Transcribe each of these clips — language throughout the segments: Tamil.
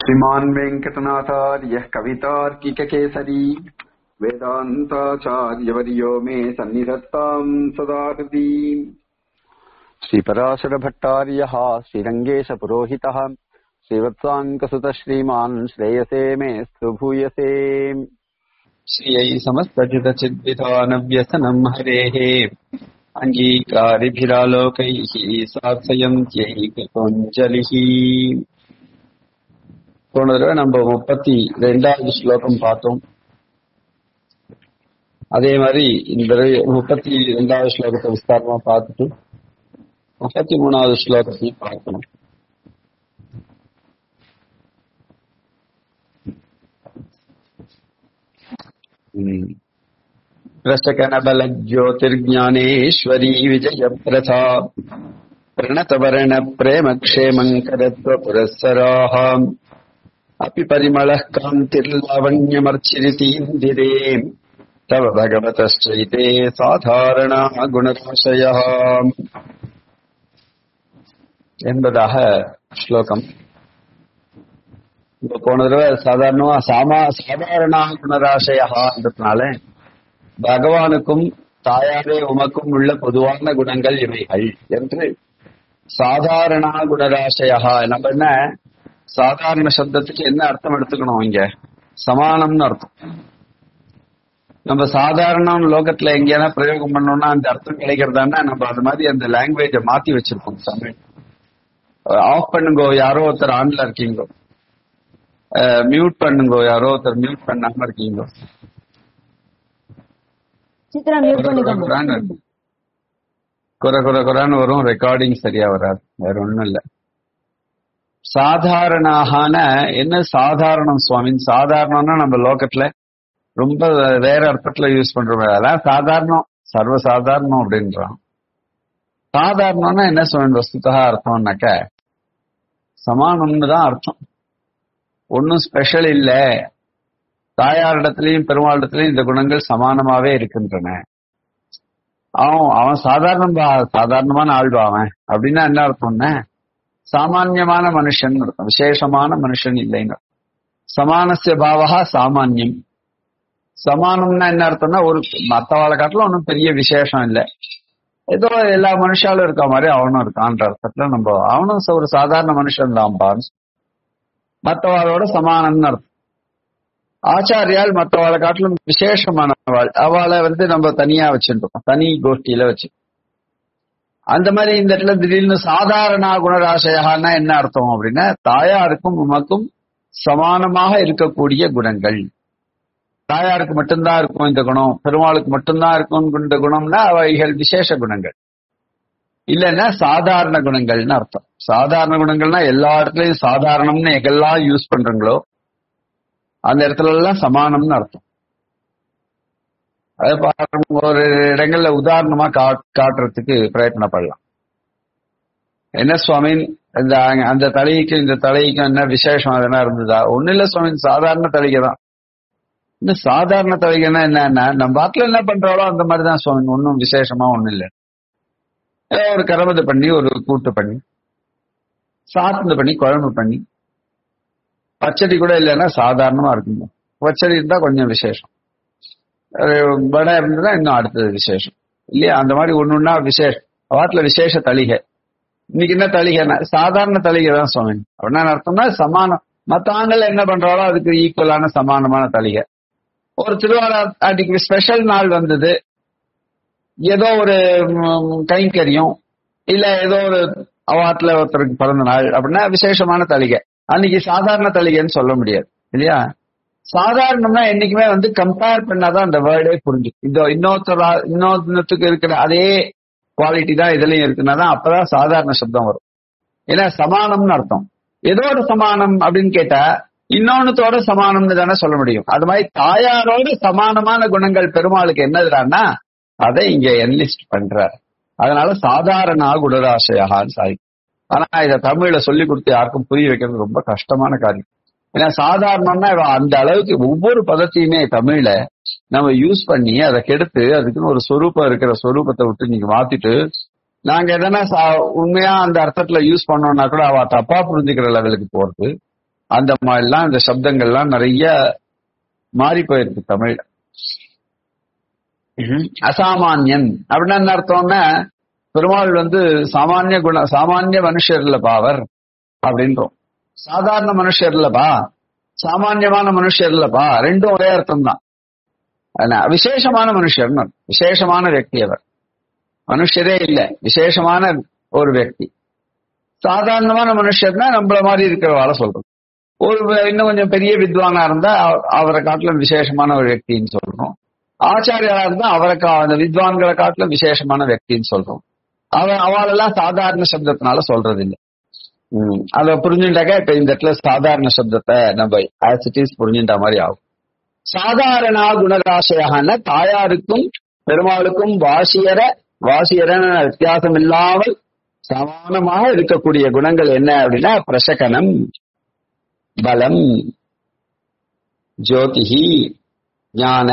श्रीमान् वेङ्कटनाथार्यः कवितार्किककेसरी वेदान्ताचार्यवर्यो मे सन्निधत्ताम् सदा हृदि श्रीपराशरभट्टार्यः श्रीरङ्गेशपुरोहितः श्रीवत्साङ्कसुतः श्रीमान् श्रेयसे मे सुभूयसे श्रियै समस्तचिदचिद्विधानव्यसनम् हरेः अङ्गीकारिभिरालोकैः सात्सयन्त्यै कृतोञ्जलिः போன தடவை நம்ம முப்பத்தி ரெண்டாவது ஸ்லோகம் பார்த்தோம் அதே மாதிரி இந்த தடவை முப்பத்தி ரெண்டாவது ஸ்லோகத்தை விஸ்தாரமா பார்த்துட்டு முப்பத்தி மூணாவது ஸ்லோகத்தையும் பார்க்கணும் प्रशकनबलज्योतिर्ज्ञानेश्वरी विजयप्रथा प्रणतवर्ण प्रेमक्षेमङ्करत्व पुरःसराः अपि परिमलः कान्तिर्लावण्यमर्चिरितीन्दिरे तव भगवतश्चैते साधारणाः गुणराशयः என்பதாக ஸ்லோகம் இப்ப போன தடவை சாதாரணமா சாமா சாதாரண குணராசையான்றதுனால பகவானுக்கும் தாயாரே உமக்கும் உள்ள பொதுவான குணங்கள் இவைகள் என்று சாதாரண குணராசையா நம்ம என்ன சாதாரண சப்தத்துக்கு என்ன அர்த்தம் எடுத்துக்கணும் இங்க சமானம்னு அர்த்தம் நம்ம சாதாரணம் லோகத்துல எங்கேயா பிரயோகம் பண்ணோம்னா அந்த அர்த்தம் கிடைக்கிறதான்னா நம்ம அது மாதிரி அந்த லாங்குவேஜ மாத்தி வச்சிருக்கோம் தமிழ் ஆஃப் பண்ணுங்கோ யாரோ ஒருத்தர் ஆன்ல இருக்கீங்கோ மியூட் பண்ணுங்கோ யாரோ ஒருத்தர் மியூட் பண்ணாம இருக்கீங்கோ சித்ரா மியூட் பண்ணிக்கோங்க குறை குறை குறைன்னு வரும் ரெக்கார்டிங் சரியா வராது வேற ஒண்ணும் இல்ல சாதாரணான என்ன சாதாரணம் சுவாமி சாதாரணம்னா நம்ம லோகத்துல ரொம்ப வேற அர்த்தத்துல யூஸ் பண்றோம் அதெல்லாம் சாதாரணம் சர்வ சாதாரணம் அப்படின்றான் சாதாரணம்னா என்ன சுவாமி வஸ்துதா அர்த்தம்னாக்க சமானம்னு தான் அர்த்தம் ஒன்னும் ஸ்பெஷல் இல்ல தாயாரிடத்திலையும் பெருமாளிடத்திலையும் இந்த குணங்கள் சமானமாவே இருக்கின்றன அவன் அவன் சாதாரண சாதாரணமான ஆள்வா அவன் அப்படின்னா என்ன அர்த்தம்னா சாமான்யமான மனுஷன் அர்த்தம் விசேஷமான மனுஷன் இல்லைன்னு சமானசிய பாவகா சாமான்யம் சமானம்னா என்ன அர்த்தம்னா ஒரு மத்தவாளை காட்டிலும் ஒன்றும் பெரிய விசேஷம் இல்லை ஏதோ எல்லா மனுஷாலும் இருக்க மாதிரி அவனும் இருக்கான்ற அர்த்தத்துல நம்ம அவனும் ஒரு சாதாரண மனுஷன் தான் மற்றவாளோட சமானம்னு அர்த்தம் ஆச்சாரியால் மற்றவாளை காட்டிலும் விசேஷமானவாள் அவளை வந்து நம்ம தனியா வச்சுருக்கோம் தனி கோஷ்டியில வச்சு அந்த மாதிரி இந்த இடத்துல திடீர்னு சாதாரண குணராசையானா என்ன அர்த்தம் அப்படின்னா தாயாருக்கும் உமக்கும் சமானமாக இருக்கக்கூடிய குணங்கள் தாயாருக்கு மட்டும்தான் இருக்கும் இந்த குணம் பெருமாளுக்கு மட்டும்தான் இருக்கும் இந்த குணம்னா அவைகள் விசேஷ குணங்கள் இல்லைன்னா சாதாரண குணங்கள்னு அர்த்தம் சாதாரண குணங்கள்னா எல்லா இடத்துலயும் சாதாரணம்னு எங்கெல்லாம் யூஸ் பண்றீங்களோ அந்த இடத்துல எல்லாம் சமானம்னு அர்த்தம் அது ஒரு இடங்கள்ல உதாரணமா காட்டுறதுக்கு பிரயத்னப்படலாம் என்ன சுவாமி இந்த அந்த தலைக்கும் இந்த தலைக்கும் என்ன விசேஷம் எதனா இருந்ததா ஒண்ணு இல்ல சுவாமி சாதாரண தலைகை தான் இன்னும் சாதாரண தலைகைன்னா என்னன்னா நம்ம பாட்டில் என்ன பண்றாலோ அந்த மாதிரி தான் சுவாமி ஒன்றும் விசேஷமா ஒண்ணும் இல்லை ஒரு கரமது பண்ணி ஒரு கூட்டு பண்ணி சாத்துந்து பண்ணி குழம்பு பண்ணி பச்சடி கூட இல்லைன்னா சாதாரணமா இருக்குங்க பச்சடி இருந்தா கொஞ்சம் விசேஷம் வடை இருந்ததுன்னா இன்னும் அடுத்தது விசேஷம் இல்லையா அந்த மாதிரி ஒண்ணு ஒன்னா விசேஷம் வாட்டில் விசேஷ தளிகை இன்னைக்கு என்ன தளிகைன்னா சாதாரண தளிகை தான் சுவாமி அப்படின்னா அர்த்தம்னா சமானம் மற்ற ஆண்கள் என்ன பண்றாலோ அதுக்கு ஈக்குவலான சமானமான தளிகை ஒரு திருவாரூர் அன்னைக்கு ஸ்பெஷல் நாள் வந்தது ஏதோ ஒரு கைங்கரியம் இல்ல ஏதோ ஒரு அவாட்டில் ஒருத்தருக்கு பிறந்த நாள் அப்படின்னா விசேஷமான தளிகை அன்னைக்கு சாதாரண தளிகைன்னு சொல்ல முடியாது இல்லையா சாதாரணம்னா என்னைக்குமே வந்து கம்பேர் பண்ணாதான் அந்த வேர்டே புரிஞ்சு இந்த இன்னொருத்தர் இன்னொருத்துக்கு இருக்கிற அதே குவாலிட்டி தான் இதுலயும் இருக்குன்னா தான் அப்பதான் சாதாரண சப்தம் வரும் ஏன்னா சமானம்னு அர்த்தம் ஏதோ ஒரு சமானம் அப்படின்னு கேட்டா இன்னொன்னுத்தோட சமானம்னு தானே சொல்ல முடியும் அது மாதிரி தாயாரோட சமானமான குணங்கள் பெருமாளுக்கு என்னதுடான்னா அதை இங்க என்லிஸ்ட் பண்றார் அதனால சாதாரண குணராசையாகான்னு சாய் ஆனா இதை தமிழ்ல சொல்லி கொடுத்து யாருக்கும் புரிய வைக்கிறது ரொம்ப கஷ்டமான காரியம் ஏன்னா சாதாரணம்னா அந்த அளவுக்கு ஒவ்வொரு பதத்தையுமே தமிழ்ல நம்ம யூஸ் பண்ணி அதை கெடுத்து அதுக்குன்னு ஒரு சொரூபம் இருக்கிற சொரூபத்தை விட்டு நீங்க மாத்திட்டு நாங்க எதனா சா- உண்மையா அந்த அர்த்தத்துல யூஸ் பண்ணோம்னா கூட அவ தப்பா புரிஞ்சுக்கிற லெவலுக்கு போறது அந்த மாதிரிலாம் இந்த சப்தங்கள்லாம் நிறைய மாறி போயிருக்கு தமிழ் அசாமான்யன் அப்படின்னா என்ன அர்த்தம்னா பெருமாள் வந்து சாமானிய குண சாமானிய மனுஷர் இல்லப்பா அவர் அப்படின்றோம் சாதாரண மனுஷர் இல்லப்பா சாமானியமான மனுஷர் இல்லப்பா ரெண்டும் ஒரே அர்த்தம் தான் விசேஷமான மனுஷர் விசேஷமான వ్యక్తి அவர் மனுஷரே இல்ல விசேஷமான ஒரு వ్యక్తి சாதாரணமான மனுஷர்னா நம்மள மாதிரி இருக்கிறவாள சொல்றோம் ஒரு இன்னும் கொஞ்சம் பெரிய வித்வானா இருந்தா அவரை காட்டிலும் விசேஷமான ஒரு వ్యక్తిன்னு சொல்றோம் ஆச்சாரியாரா இருந்தா அவரை அந்த வித்வான்களை காட்டிலும் விசேஷமான వ్యక్తిன்னு சொல்றோம் அவ அவளெல்லாம் சாதாரண சப்தத்தினால சொல்றது இல்லை உம் அத புரிஞ்சுட்டாக்கா இப்ப இந்த இடத்துல சாதாரண சப்தத்தை நம்ம ஆஸ் இட் இஸ் புரிஞ்சுட்ட மாதிரி ஆகும் சாதாரண குணராசையான தாயாருக்கும் பெருமாளுக்கும் வாசியர வாசியரன வித்தியாசம் இல்லாமல் சமானமாக இருக்கக்கூடிய குணங்கள் என்ன அப்படின்னா பிரசகனம் பலம் ஜோதிஹி ஞான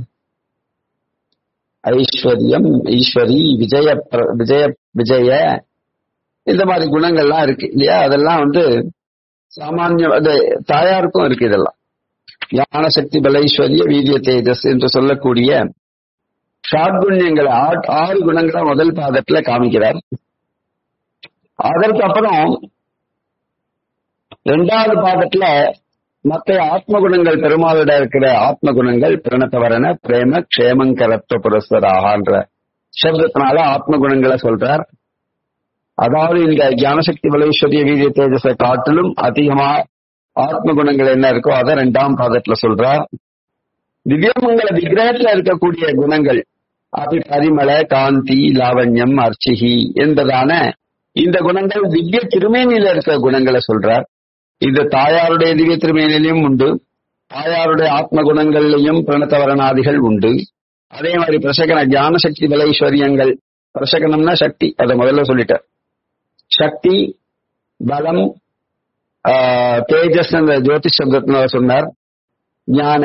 ஐஸ்வர்யம் ஈஸ்வரி விஜய விஜய விஜய இந்த மாதிரி குணங்கள்லாம் இருக்கு இல்லையா அதெல்லாம் வந்து சாமானிய அது தாயாருக்கும் இருக்கு இதெல்லாம் ஞான சக்தி பலைஸ்வரிய வீரிய தேஜஸ் என்று சொல்லக்கூடிய ஷாட்குண்யங்களை ஆறு குணங்களை முதல் பாதத்துல காமிக்கிறார் அதற்கு அப்புறம் இரண்டாவது பாதத்துல மற்ற ஆத்ம குணங்கள் பெருமாளிட இருக்கிற ஆத்ம குணங்கள் பிரணத்தவரன பிரேம க்ஷேமங்கரத்துவ புரஸ்வராகன்ற சப்தத்தினால ஆத்ம குணங்களை சொல்றார் அதாவது இந்த ஞானசக்தி பலேஸ்வரிய வீரிய தேஜஸை காட்டிலும் அதிகமா ஆத்ம குணங்கள் என்ன இருக்கோ அதை ரெண்டாம் பாதத்துல சொல்றார் திவ்யமங்கல விக்கிரகத்துல இருக்கக்கூடிய குணங்கள் அது பரிமள காந்தி லாவண்யம் அர்ச்சிகி என்பதான இந்த குணங்கள் திவ்ய திருமேனியில இருக்கிற குணங்களை சொல்றார் இது தாயாருடைய திவ்ய திருமேனிலையும் உண்டு தாயாருடைய ஆத்ம குணங்கள்லையும் பிரணத்தவரணாதிகள் உண்டு அதே மாதிரி பிரசகன ஞான சக்தி பலைஸ்வரியங்கள் பிரசகனம்னா சக்தி அதை முதல்ல சொல்லிட்டார் சக்தி பலம் தேஜஸ் அந்த ஜோதிஷ் சப்தத்தினால சொன்னார் ஞான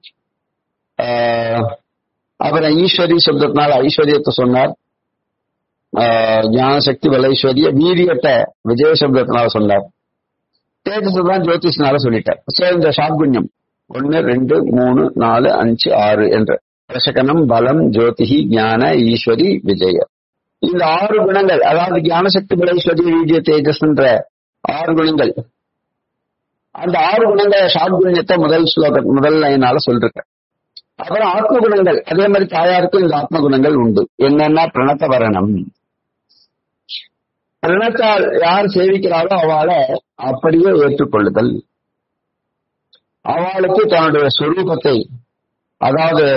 அப்புறம் ஈஸ்வரி சப்தத்தினால ஐஸ்வர்யத்தை சொன்னார் ஞான சக்தி பலைஸ்வரிய வீரியத்தை விஜய சப்தத்தினால சொன்னார் தேஜஸ் தான் ஜோதிஷ்னால சொல்லிட்டார் சோ இந்த சாகுண்யம் ஒன்னு ரெண்டு மூணு நாலு அஞ்சு ஆறு என்ற பிரசகனம் பலம் ஜோதிஹி ஞான ஈஸ்வரி விஜய இந்த ஆறு குணங்கள் அதாவது ஞான சக்தி பலைஸ்வரி வீரிய தேஜஸ்ன்ற ஆறு குணங்கள் அந்த ஆறு குணங்கள் ஷாட்குண்யத்தை முதல் ஸ்லோக முதல் லைனால சொல்லிருக்க அப்புறம் ஆத்ம குணங்கள் அதே மாதிரி தாயாருக்கும் இந்த ஆத்ம குணங்கள் உண்டு என்னன்னா பிரணத்த வரணம் பிரணத்தால் யார் சேவிக்கிறாரோ அவளை அப்படியே ஏற்றுக்கொள்ளுதல் அவளுக்கு தன்னுடைய சொரூபத்தை அதாவது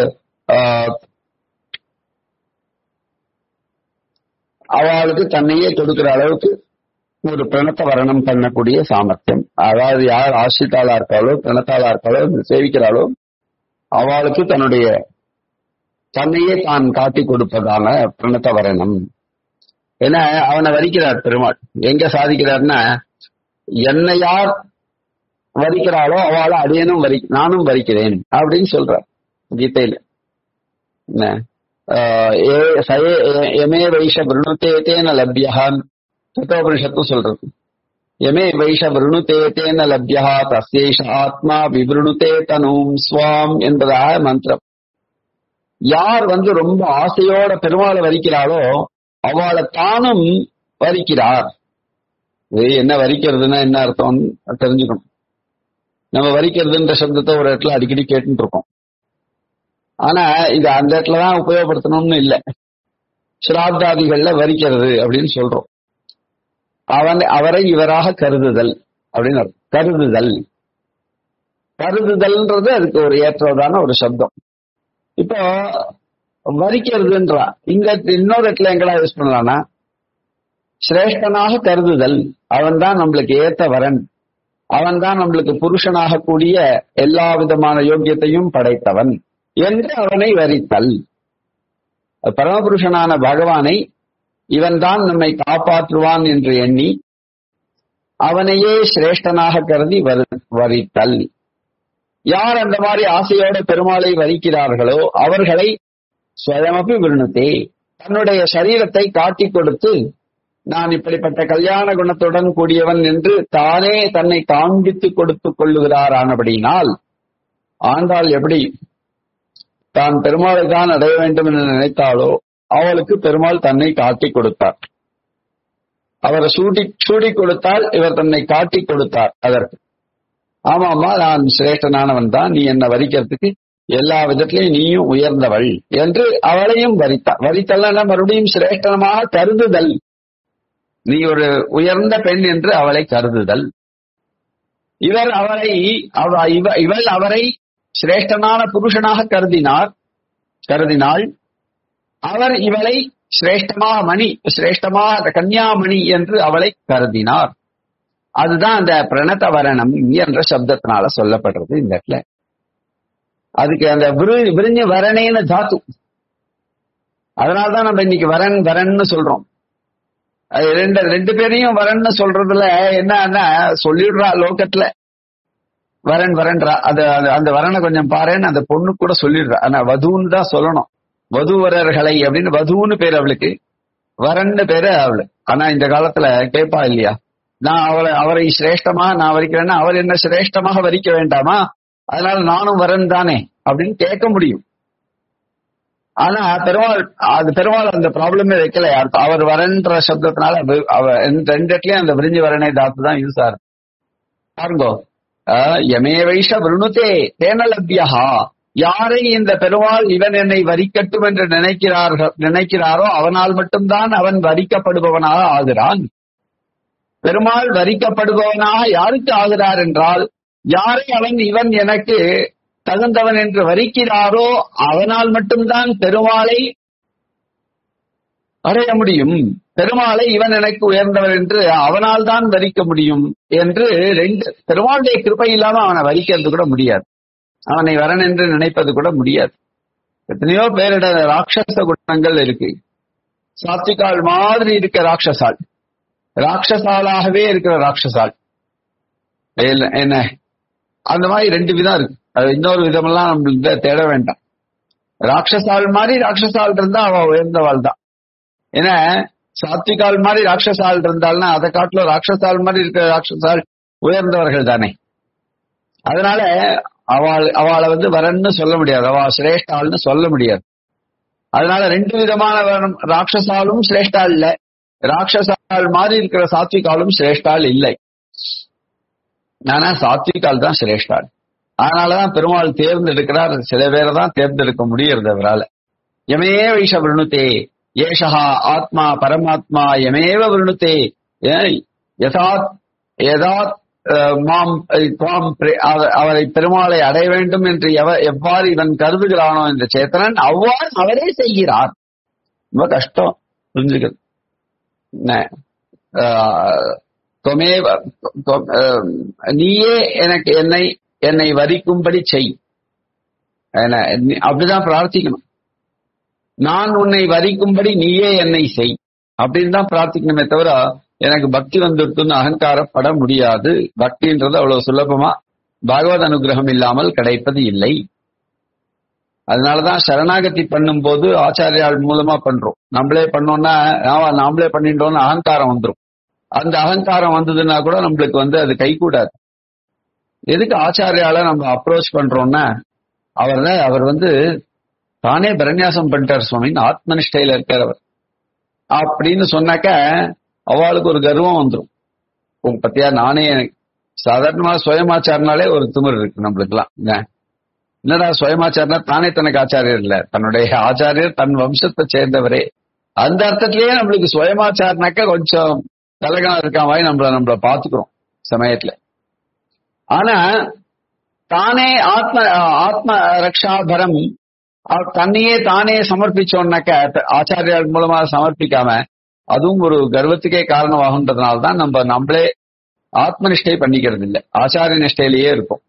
அவளுக்கு தன்னையே கொடுக்கிற அளவுக்கு ஒரு பிரணத்த வரணம் பண்ணக்கூடிய சாமர்த்தியம் அதாவது யார் ஆசிரித்தாளா இருக்காளோ பிரணத்தாளா இருக்காளோ சேவிக்கிறாளோ அவளுக்கு தன்னுடைய தன்னையே தான் காட்டி கொடுப்பதான பிரணத்த வரணம் ஏன்னா அவனை வரிக்கிறார் பெருமாள் எங்க சாதிக்கிறார்னா என்னை யார் வரிக்கிறாளோ அவளை அடியனும் வரி நானும் வரிக்கிறேன் அப்படின்னு சொல்றார் கீதையில என்ன எமே வைஷ விருணுத்தேன லப்யஹான் கட்டோபனிஷத்தும் சொல்றது எமே வைஷ விருணுதேத்தேன லப்யா தசேஷ ஆத்மா விவருணுதே தனும் ஸ்வாம் என்பதாக மந்திரம் யார் வந்து ரொம்ப ஆசையோட பெருமாளை வரிக்கிறாளோ அவளை தானும் வரிக்கிறார் இது என்ன வரிக்கிறதுன்னா என்ன அர்த்தம் தெரிஞ்சுக்கணும் நம்ம வரிக்கிறதுன்ற சப்தத்தை ஒரு இடத்துல அடிக்கடி கேட்டுட்டு இருக்கோம் ஆனா இது அந்த இடத்துல தான் உபயோகப்படுத்தணும்னு இல்லை சிராத்தாதிகள்ல வரிக்கிறது அப்படின்னு சொல்றோம் அவன் அவரை இவராக கருதுதல் அப்படின்னு கருதுதல் கருதுதல்ன்றது அதுக்கு ஒரு ஏற்றதான ஒரு சப்தம் இப்போ வரிக்கிறதுன்றா இங்க இன்னொரு இடத்துல எங்கடா யூஸ் பண்ணலாம்னா சிரேஷ்டனாக கருதுதல் அவன் தான் நம்மளுக்கு ஏத்த வரன் அவன் தான் நம்மளுக்கு புருஷனாக கூடிய எல்லா விதமான யோக்கியத்தையும் படைத்தவன் என்று அவனை வரித்தல் பரமபுருஷனான பகவானை இவன் தான் நம்மை காப்பாற்றுவான் என்று எண்ணி அவனையே சிரேஷ்டனாக கருதி வரித்தல் யார் அந்த மாதிரி ஆசையோட பெருமாளை வரிக்கிறார்களோ அவர்களை ஸ்வயமபி விருணுத்தே தன்னுடைய சரீரத்தை காட்டி கொடுத்து நான் இப்படிப்பட்ட கல்யாண குணத்துடன் கூடியவன் என்று தானே தன்னை காண்பித்துக் கொடுத்துக் கொள்ளுகிறார் ஆனபடியினால் ஆண்டாள் எப்படி தான் பெருமாளை தான் அடைய வேண்டும் என்று நினைத்தாலோ அவளுக்கு பெருமாள் தன்னை காட்டிக் கொடுத்தார் அவரை சூடி சூடி கொடுத்தால் இவர் தன்னை காட்டிக் கொடுத்தார் அதற்கு ஆமாமா நான் சிரேஷ்டனானவன் தான் நீ என்ன வரிக்கிறதுக்கு எல்லா விதத்திலையும் நீயும் உயர்ந்தவள் என்று அவளையும் வரித்தார் வரித்தல்னா மறுபடியும் சிரேஷ்டனமாக கருதுதல் நீ ஒரு உயர்ந்த பெண் என்று அவளை கருதுதல் இவர் அவரை அவ- இவ- இவள் அவரை சிரேஷ்டனான புருஷனாக கருதினார் கருதினாள் அவர் இவளை சிரேஷ்டமாக மணி சிரேஷ்டமாக கன்னியாமணி என்று அவளை கருதினார் அதுதான் அந்த பிரணதவரணம் என்ற சப்தத்தினால சொல்லப்படுறது இந்த இடத்துல அதுக்கு அந்த விரு- விரிஞ்சு வரணேன்னு தாத்து அதனாலதான் நம்ம இன்னைக்கு வரன் வரன்னு சொல்றோம் அது ரெண்டு ரெண்டு பேரையும் வரன்னு சொல்றதுல என்னன்னா சொல்லிடுறா லோகத்துல வரன் வரன்றா அது அது- அந்த வரனை கொஞ்சம் பாருன்னு அந்த பொண்ணு கூட சொல்லிடுறா ஆனா வதுன்னு தான் சொல்லணும் வதுவரர்களை அப்படின்னு வதுன்னு பேர் அவளுக்கு வரன்னு பேரு அவளு ஆனா இந்த காலத்துல கேட்பா இல்லையா நான் அவளை அவரை சிரேஷ்டமா நான் வரிக்கிறேன்னா அவர் என்ன சிரேஷ்டமாக வரிக்க வேண்டாமா அதனால நானும் வரன் தானே அப்படின்னு கேட்க முடியும் ஆனா பெருமாள் அது பெருமாள் அந்த ப்ராப்ளமே வைக்கல யாருக்கும். அவர் வரன்ற சப்தத்தினால அது- அவ இந்த ரெண்டு இடத்துலயும் அந்த விரிஞ்சு வரனை தாத்து தான் யூஸ் ஆகுது பாருங்கோ ஆஹ், யமே வைஷ விருணுதே தேனலபியா யாரை இந்த பெருமாள் இவன் என்னை வரிக்கட்டும் என்று நினைக்கிறார்கள் நினைக்கிறாரோ அவனால் மட்டும்தான் அவன் வரிக்கப்படுபவனாக ஆகிறான் பெருமாள் வரிக்கப்படுபவனாக யாருக்கு ஆகிறார் என்றால் யாரை அவன் இவன் எனக்கு தகுந்தவன் என்று வரிக்கிறாரோ அவனால் மட்டும்தான் பெருமாளை அடைய முடியும் பெருமாளை இவன் எனக்கு உயர்ந்தவன் என்று அவனால் தான் வரிக்க முடியும் என்று ரெண்டு பெருமாளுடைய கிருபை இல்லாம அவனை வரிக்கிறது கூட முடியாது அவனை வரன் என்று நினைப்பது கூட முடியாது எத்தனையோ பேரிட ராட்சச குணங்கள் இருக்கு சாத்விகால் மாதிரி இருக்க ராட்சசால் ராட்சசாலாகவே இருக்கிற ராட்சசால் இல்ல- என்ன அந்த மாதிரி ரெண்டு விதம் இருக்கு அது இன்னொரு விதமெல்லாம் நம்மளுக்கு தேட வேண்டாம் ராட்சசால் மாதிரி ராட்சசால் இருந்தா அவ உயர்ந்தவாள் தான் ஏன்னா சாத்விகால் மாதிரி ராட்சசால் இருந்தால்னா அதை காட்டிலும் ராட்சசால் மாதிரி இருக்கிற ராட்சசால் உயர்ந்தவர்கள் தானே அதனால அவள் அவளை வந்து வரன்னு சொல்ல முடியாது அவ சிரேஷ்டாள்னு சொல்ல முடியாது அதனால ரெண்டு விதமான வரம் ராட்சசாலும் சிரேஷ்டாள் இல்ல ராட்சசால் மாதிரி இருக்கிற சாத்விகாலும் சிரேஷ்டாள் இல்லை ஆனா சாத்விகால் தான் சிரேஷ்டாள் அதனாலதான் பெருமாள் தேர்ந்தெடுக்கிறார் சில பேரை தான் தேர்ந்தெடுக்க முடியறது அவரால் யமேவ வைஷ விருணுத்தே ஏஷா ஆத்மா பரமாத்மா யமேவ விருணுத்தே ஏ- யதாத் யதாத் அஹ், மாம் அஹ், துவாம் பிரே- அவ- அவரை பெருமாளை அடைய வேண்டும் என்று எவ- எவ்வாறு இவன் கருதுகிறானோ இந்த சேத்தனன் அவ்வாறு அவரே செய்கிறார் ரொம்ப கஷ்டம் புரிஞ்சுக்கிறது என்ன? ஆஹ், தொமேவ தொ- ஆஹ், நீயே எனக்கு என்னை என்னை வரிக்கும்படி செய் என்ன, நீ- அப்படிதான் பிரார்த்திக்கணும் நான் உன்னை வரிக்கும்படி நீயே என்னை செய் அப்படின்னு தான் பிரார்த்திக்கணுமே தவிர எனக்கு பக்தி வந்துருக்குன்னு அகங்காரப்பட முடியாது பக்தின்றது அவ்வளவு சுலபமா பகவத் அனுகிரகம் இல்லாமல் கிடைப்பது இல்லை அதனாலதான் சரணாகதி பண்ணும்போது ஆச்சாரியால் மூலமா பண்றோம் நம்மளே பண்ணோம்னா ஆமா, நாமளே பண்ணிட்டோம்னு அகங்காரம் வந்துரும் அந்த அகங்காரம் வந்ததுன்னா கூட நம்மளுக்கு வந்து அது கைகூடாது எதுக்கு ஆச்சாரியால நம்ம அப்ரோச் பண்றோம்னா அவர் தான் அவர் வந்து தானே பிரன்யாசம் பண்ணிட்டார் சுவாமின்னு ஆத்மனிஷ்டையில இருக்கார் அவர் அப்படின்னு சொன்னாக்க அவளுக்கு ஒரு கர்வம் வந்துடும் உங்க பத்தியா நானே சாதாரணமா சுயமாச்சாரனாலே ஒரு திமிர் இருக்கு நம்மளுக்குலாம் என்ன? என்னடா சுயமாச்சாரனா தானே தனக்கு ஆச்சாரியர் இல்ல தன்னுடைய ஆச்சாரியர் தன் வம்சத்தை சேர்ந்தவரே அந்த அர்த்தத்திலேயே நம்மளுக்கு சுயமாச்சாரனாக்க கொஞ்சம் தலகணம் இருக்க மாதிரி நம்மள நம்மள பாத்துக்கிறோம் சமயத்துல ஆனா தானே ஆத்ம ஆத்ம ரக்ஷாபரம் அவர் தன்னையே தானே சமர்ப்பிச்சோம்னாக்க ஆச்சாரியால் மூலமா சமர்ப்பிக்காம அதுவும் ஒரு கர்வத்துக்கே காரணமாகுன்றதுனால தான் நம்ம நம்மளே ஆத்மனிஷ்டை பண்ணிக்கிறது இல்லை ஆச்சாரிய நிஷ்டையிலேயே இருக்கும்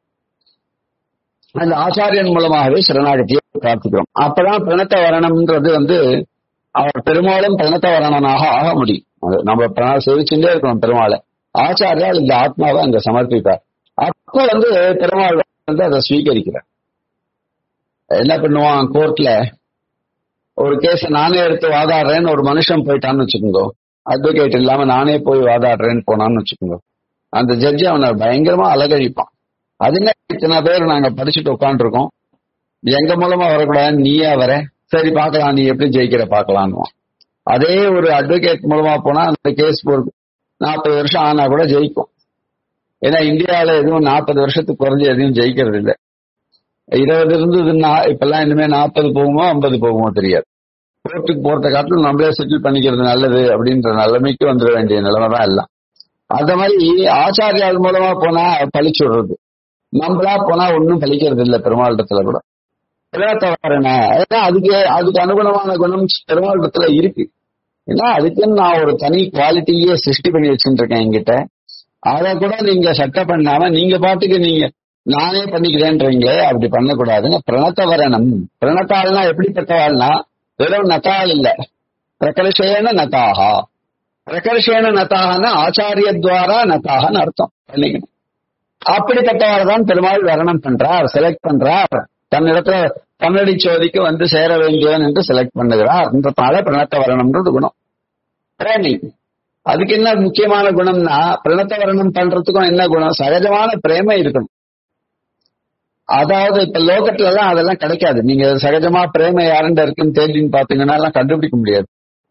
அந்த ஆச்சாரியன் மூலமாகவே சரணாகதியை பிரார்த்திக்கிறோம் அப்பதான் பிரணத்த வரணம்ன்றது வந்து அவர் பெருமாளும் பிரணத்த வரணனாக ஆக முடியும் அது நம்ம பிரண சேவிச்சுட்டே இருக்கணும் பெருமாளை ஆச்சாரியால் இந்த ஆத்மாவை அங்க சமர்ப்பிப்பார் அப்போ வந்து பெருமாள் வந்து அதை ஸ்வீகரிக்கிறார் என்ன பண்ணுவான் கோர்ட்ல ஒரு கேஸ் நானே எடுத்து வாதாடுறேன்னு ஒரு மனுஷன் போயிட்டான்னு வச்சுக்கோங்க அட்வொகேட் இல்லாம நானே போய் வாதாடுறேன்னு போனான்னு வச்சுக்கோங்க அந்த ஜட்ஜி அவனை பயங்கரமா அலகழிப்பான் அது என்ன இத்தனை பேர் நாங்க படிச்சுட்டு உட்காந்துருக்கோம் எங்க மூலமா வரக்கூடாது நீயா வர சரி பார்க்கலாம் நீ எப்படி ஜெயிக்கிற பார்க்கலான்னு அதே ஒரு அட்வொகேட் மூலமா போனா அந்த கேஸ் ஒரு நாற்பது வருஷம் ஆனா கூட ஜெயிக்கும் ஏன்னா இந்தியாவில எதுவும் நாற்பது வருஷத்துக்கு குறைஞ்சு எதையும் ஜெயிக்கிறது இல்லை இருபது இருந்ததுன்னா இப்பெல்லாம் இனிமே நாற்பது போகுமோ ஐம்பது போகுமோ தெரியாது கோர்ட்டுக்கு போறத காட்டிலும் நம்மளே செட்டில் பண்ணிக்கிறது நல்லது அப்படின்ற நிலைமைக்கு வந்துட வேண்டிய நிலைமை தான் எல்லாம் அந்த மாதிரி ஆச்சாரியால் மூலமா போனா பழிச்சு விடுறது நம்மளா போனா ஒன்னும் பழிக்கிறது இல்லை பெருமாளிடத்துல கூட தவறுன ஏன்னா அதுக்கு அதுக்கு அனுகுணமான குணம் பெருமாளிடத்துல இருக்கு ஏன்னா அதுக்குன்னு நான் ஒரு தனி குவாலிட்டியே சிருஷ்டி பண்ணி வச்சுட்டு இருக்கேன் என்கிட்ட அதை கூட நீங்க சட்டை பண்ணாம நீங்க பாட்டுக்கு நீங்க நானே பண்ணிக்கிறேன்றீங்களே அப்படி பண்ணக்கூடாதுங்க பிரணத்தவரணம் பிரணத்தாள்னா எப்படிப்பட்டவாள்னா வெறும் நத்தாள் இல்ல பிரகர்ஷேன நதாகா பிரகர்ஷேன நதாகனா ஆச்சாரியத்வாரா நதாகன்னு அர்த்தம் பண்ணிக்கணும் அப்படிப்பட்டவர் தான் பெருமாள் வரணம் பண்றார் செலக்ட் பண்றார் தன்னிடத்துல கண்ணடி சோதிக்கு வந்து சேர வேண்டியவன் என்று செலக்ட் பண்ணுகிறார் என்றதால பிரணத்த வரணம்ன்றது குணம் பிரேமி அதுக்கு என்ன முக்கியமான குணம்னா பிரணத்த வரணம் பண்றதுக்கும் என்ன குணம் சகஜமான பிரேமை இருக்கணும் அதாவது இப்ப லோகத்துல எல்லாம் அதெல்லாம் கிடைக்காது நீங்க சகஜமா பிரேம யாருண்ட இருக்குன்னு தேடின்னு பாத்தீங்கன்னா எல்லாம் கண்டுபிடிக்க முடியாது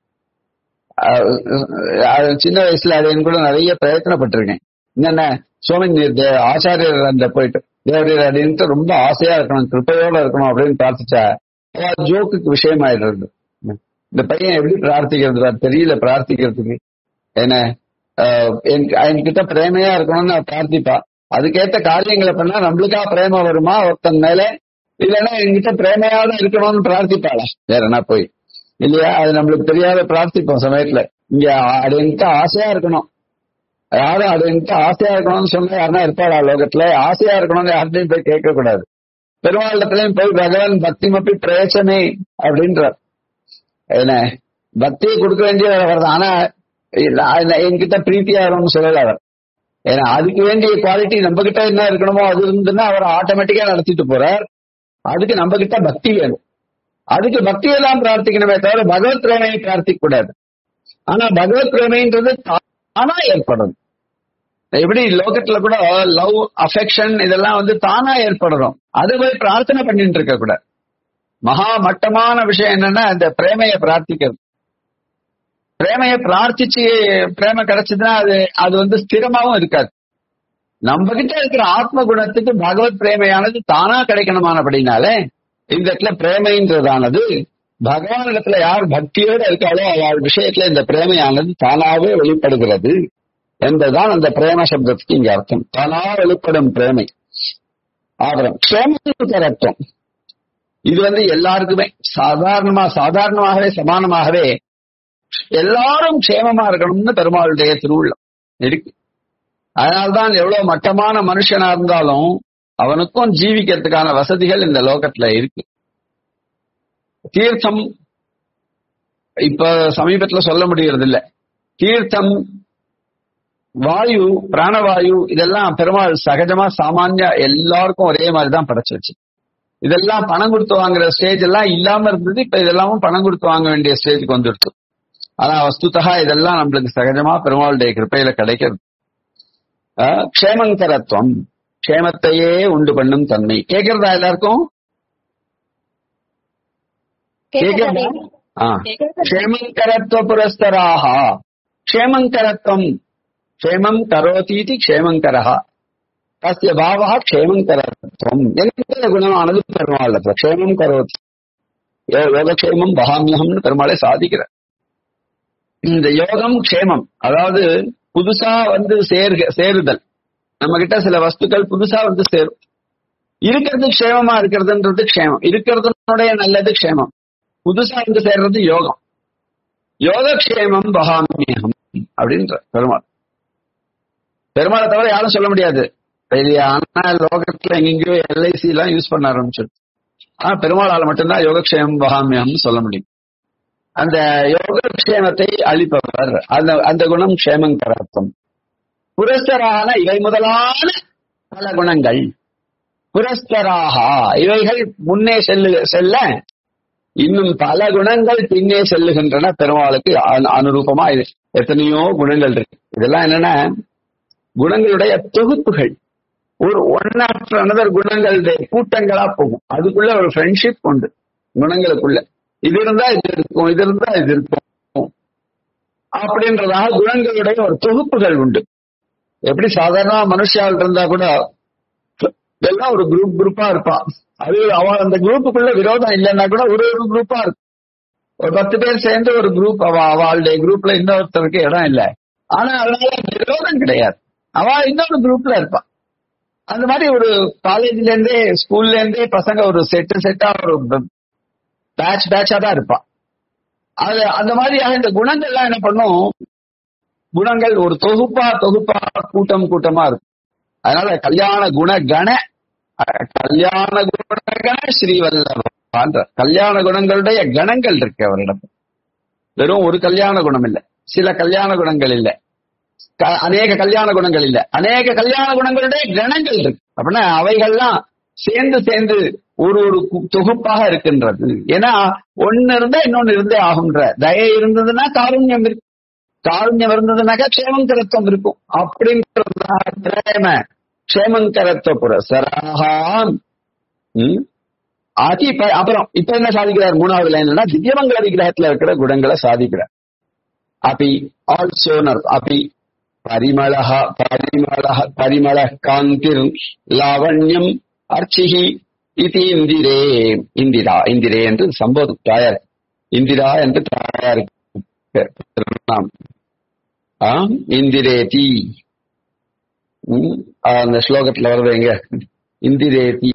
சின்ன வயசுல அது கூட நிறைய பிரயத்தனப்பட்டிருக்கேன் என்னென்ன சுவாமி ஆச்சாரியர் அந்த போயிட்டு தேவரீர் அப்படின்ட்டு ரொம்ப ஆசையா இருக்கணும் கிருப்பையோட இருக்கணும் அப்படின்னு பிரார்த்திச்சா ஜோக்குக்கு விஷயமாயிடுறது இந்த பையன் எப்படி பிரார்த்திக்கிறது தெரியல பிரார்த்திக்கிறதுக்கு என்ன என்கிட்ட பிரேமையா இருக்கணும்னு பிரார்த்திப்பா அதுக்கேத்த காரியங்களை பண்ணா நம்மளுக்கா பிரேம வருமா ஒருத்தன் மேல இல்லைன்னா என்கிட்ட பிரேமையாவது இருக்கணும்னு பிரார்த்திப்பாளா வேற என்ன போய் இல்லையா அது நம்மளுக்கு தெரியாத பிரார்த்திப்போம் சமயத்துல இங்க அப்படின்ட்டு ஆசையா இருக்கணும் யாரும் அதுன்ட்டு ஆசையா இருக்கணும்னு சொன்னா யாருன்னா இருப்பாளா லோகத்துல ஆசையா இருக்கணும்னு யார்கிட்டையும் போய் கேட்க கூடாது பெருமாளத்திலையும் போய் பகவான் பக்தி மப்பி பிரேச்சமே அப்படின்றார் என்ன பக்தியை கொடுக்க வேண்டிய வருது ஆனா என்கிட்ட பிரீத்தியா இருக்கணும்னு சொல்லல அவர் ஏன்னா அதுக்கு வேண்டிய குவாலிட்டி நம்ம கிட்ட என்ன இருக்கணுமோ அது இருந்துன்னா அவர் ஆட்டோமேட்டிக்கா நடத்திட்டு போறார் அதுக்கு நம்ம கிட்ட பக்தி வேணும் அதுக்கு பக்தியெல்லாம் பிரார்த்திக்கணுமே தவிர பகவத் பிரேமையை பிரார்த்திக்க கூடாது ஆனா பகவத் பிரேமைன்றது தானா ஏற்படும் எப்படி லோகத்துல கூட லவ் அஃபெக்ஷன் இதெல்லாம் வந்து தானா ஏற்படுறோம் அது போய் பிரார்த்தனை பண்ணிட்டு இருக்க கூட மகா மட்டமான விஷயம் என்னன்னா இந்த பிரேமையை பிரார்த்திக்கிறது பிரேமையை பிரார்த்திச்சு பிரேம கிடைச்சதுன்னா அது அது வந்து ஸ்திரமாவும் இருக்காது நம்ம கிட்ட இருக்கிற ஆத்ம குணத்துக்கு பகவத் பிரேமையானது தானா கிடைக்கணுமானபடினாலே இந்த இடத்துல பிரேமைன்றதானது பகவான் இடத்துல யார் பக்தியோட இருக்காளோ அவள் விஷயத்துல இந்த பிரேமையானது தானாவே வெளிப்படுகிறது என்பதுதான் அந்த பிரேம சப்தத்துக்கு இங்க அர்த்தம் தானா வெளிப்படும் பிரேமை அப்புறம் க்ஷேமத்துக்கு அர்த்தம் இது வந்து எல்லாருக்குமே சாதாரணமா சாதாரணமாகவே சமானமாகவே எல்லாரும் க்ஷேமமா இருக்கணும்னு பெருமாளுடைய திருவுள்ளம் இருக்கு அதனால்தான் எவ்வளவு மட்டமான மனுஷனா இருந்தாலும் அவனுக்கும் ஜீவிக்கிறதுக்கான வசதிகள் இந்த லோகத்துல இருக்கு தீர்த்தம் இப்ப சமீபத்துல சொல்ல முடியறது இல்ல தீர்த்தம் வாயு பிராணவாயு இதெல்லாம் பெருமாள் சகஜமா சாமானிய எல்லாருக்கும் ஒரே மாதிரி தான் படைச்சு வச்சு இதெல்லாம் பணம் கொடுத்து வாங்குற ஸ்டேஜ் எல்லாம் இல்லாம இருந்தது இப்ப இதெல்லாமும் பணம் கொடுத்து வாங்க வேண்டிய ஸ்டேஜுக்கு வந்துடுச்சு ஆனா வஸ்துதா இதெல்லாம் நம்மளுக்கு சகஜமா பெருமாளுடைய கிருப்பையில கிடைக்கிறது க்ஷேமங்கரத்துவம் க்ஷேமத்தையே உண்டு பண்ணும் தன்மை கேக்குறதா எல்லாருக்கும் கேக்குறதா க்ஷேமங்கரத்துவ புரஸ்தராக க்ஷேமங்கரத்துவம் க்ஷேமம் கரோதீதி க்ஷேமங்கரஹா தஸ்ய பாவா க்ஷேமங்கரத்துவம் எந்த குணமானது பெருமாள் க்ஷேமம் கரோதி யோகக்ஷேமம் பகாமியகம்னு பெருமாளை சாதிக்கிறார் இந்த யோகம் க்ஷேமம் அதாவது புதுசா வந்து சேர்க சேருதல் நம்ம கிட்ட சில வஸ்துக்கள் புதுசா வந்து சேரும் இருக்கிறது க்ஷேமமா இருக்கிறதுன்றது க்ஷேமம் இருக்கிறதுனுடைய நல்லது க்ஷேமம் புதுசா வந்து சேர்றது யோகம் யோகக்ஷேமம் பகாமியகம் அப்படின்ற பெருமாள் பெருமாளை தவிர யாரும் சொல்ல முடியாது ஆனா லோகத்துல எங்கெங்கயோ எல்ஐசி எல்லாம் யூஸ் பண்ண ஆரம்பிச்சிரு ஆனா பெருமாளால மட்டும்தான் யோகக்ஷேமம் பகாமியம்னு சொல்ல முடியும் அந்த யோகக்ஷேமத்தை அளிப்பவர் அந்த அந்த குணம் க்ஷேமங்கரத்துவம் புரஸ்தரான இவை முதலான பல குணங்கள் புரஸ்தராக இவைகள் முன்னே செல்லு செல்ல இன்னும் பல குணங்கள் பின்னே செல்லுகின்றன பெருமாளுக்கு அனு- அனுரூபமா இது எத்தனையோ குணங்கள் இருக்கு இதெல்லாம் என்னன்னா குணங்களுடைய தொகுப்புகள் ஒரு ஒன் ஆஃப்டர் அனதர் குணங்களுடைய கூட்டங்களா போகும் அதுக்குள்ள ஒரு ஃப்ரெண்ட்ஷிப் உண்டு குணங்களுக்குள்ள இது இருந்தா இது இருக்கும் இது இருந்தா இது இருக்கும் அப்படின்றதாக குணங்களுடைய ஒரு தொகுப்புகள் உண்டு எப்படி சாதாரண மனுஷால் இருந்தா கூட எல்லாம் ஒரு குரூப் குரூப்பா இருப்பான் அது அவன் அந்த குரூப்புக்குள்ள விரோதம் இல்லைன்னா கூட ஒரு ஒரு குரூப்பா இருக்கும் ஒரு பத்து பேர் சேர்ந்து ஒரு குரூப் அவ அவளுடைய குரூப்ல இன்னொருத்தருக்கு இடம் இல்லை ஆனா அதனால விரோதம் கிடையாது அவ இன்னொரு குரூப்ல இருப்பான் அந்த மாதிரி ஒரு காலேஜ்ல இருந்தே ஸ்கூல்ல இருந்தே பசங்க ஒரு செட்டு செட்டா ஒரு பேட்ச் பேட்சா தான் இருப்பான் அது அந்த மாதிரியாக இந்த குணங்கள்லாம் என்ன பண்ணும் குணங்கள் ஒரு தொகுப்பா தொகுப்பா கூட்டம் கூட்டமா இருக்கும் அதனால கல்யாண குண கண அஹ், கல்யாண குணகண ஸ்ரீவல்லபான்ற கல்யாண குணங்களுடைய கணங்கள் இருக்கு அவரிடம் வெறும் ஒரு கல்யாண குணம் இல்ல சில கல்யாண குணங்கள் இல்ல க- அநேக கல்யாண குணங்கள் இல்ல அநேக கல்யாண குணங்களுடைய கணங்கள் இருக்கு அப்படின்னா அவைகள்லாம் சேர்ந்து சேர்ந்து ஒரு ஒரு கு- தொகுப்பாக இருக்கின்றது ஏன்னா ஒன்னு இருந்தா இன்னொன்னு இருந்தே ஆகுன்ற தயை இருந்ததுன்னா காருண்யம் இருக்கு காருண்யம் இருந்ததுனாக்கா க்ஷேமங்கரத்துவம் இருக்கும் அப்படின்றதுனால பிரேம க்ஷேமங்கரத்துவ புரசராகாம் ம்? ஆதி இப்ப அப்புறம் இப்ப என்ன சாதிக்கிறார் மூணாவது லைன்ல திவ்யமங்கல விக்கிரகத்துல இருக்கிற குணங்களை சாதிக்கிறார் அபி ஆல்சோ அபி பரிமளஹ பரிமளஹ பரிமள காந்திர் லாவண்யம் அர்ச்சிஹி இது இந்திரே இந்திரா இந்திரே என்று சம்போது தாயார் இந்திரா என்று தாயார் திருநாம் ஆம் இந்திரேதி ம், அந்த ஸ்லோகத்துல வருவேங்க இந்திரேதி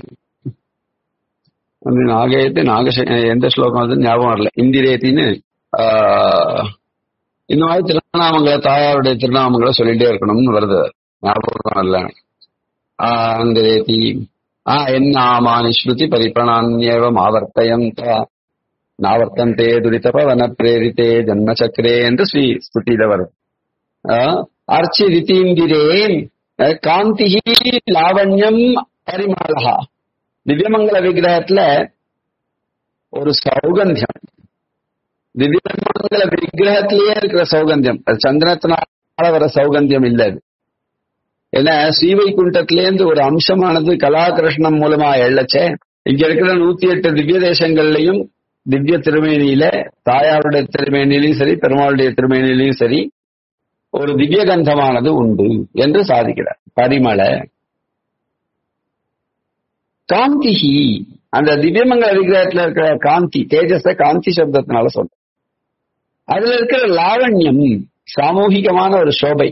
அந்த நாகேத்து நாகச எந்த ஸ்லோகம் அது ஞாபகம் வரல இந்திரேத்தின்னு ஆஹ், இந்த மாதிரி திருநாமங்களை தாயாருடைய திருநாமங்களை சொல்லிட்டே இருக்கணும்னு வருது ஞாபகம் இல்ல இந்திரேதி ஆ என்னாமானி ஸ்ருதி பரிபணான்யேவம் ஆவர்த்தயந்த நாவர்த்தந்தே துரிதபவன பிரேரித்தே ஜன்மசக்கரே என்று ஸ்ரீ ஸ்துதியில வருது அர்ச்சி ரிதீந்திரே காந்திஹி லாவண்யம் பரிமளஹா திவ்யமங்கல விக்கிரகத்துல ஒரு சௌகந்தியம் திவ்யமங்கல விக்கிரகத்திலேயே இருக்கிற சௌகந்தியம் அது சந்திரத்தினால வர சௌகந்தியம் இல்ல அது ஏன்னா ஸ்ரீவைகுண்டத்திலேருந்து ஒரு அம்சமானது கலாகிருஷ்ணம் மூலமா எழச்சே இங்க இருக்கிற நூத்தி எட்டு திவ்ய தேசங்கள்லயும் திவ்ய திருமேனியில தாயாருடைய திருமேனிலையும் சரி பெருமாளுடைய திருமேனிலையும் சரி ஒரு திவ்ய கந்தமானது உண்டு என்று சாதிக்கிறார் பரிமள காந்திஹி அந்த திவ்யமங்கல விக்கிரகத்துல இருக்கிற காந்தி தேஜஸ காந்தி சப்தத்தினால சொல்ற அதுல இருக்கிற லாவண்யம் சாமூகிகமான ஒரு சோபை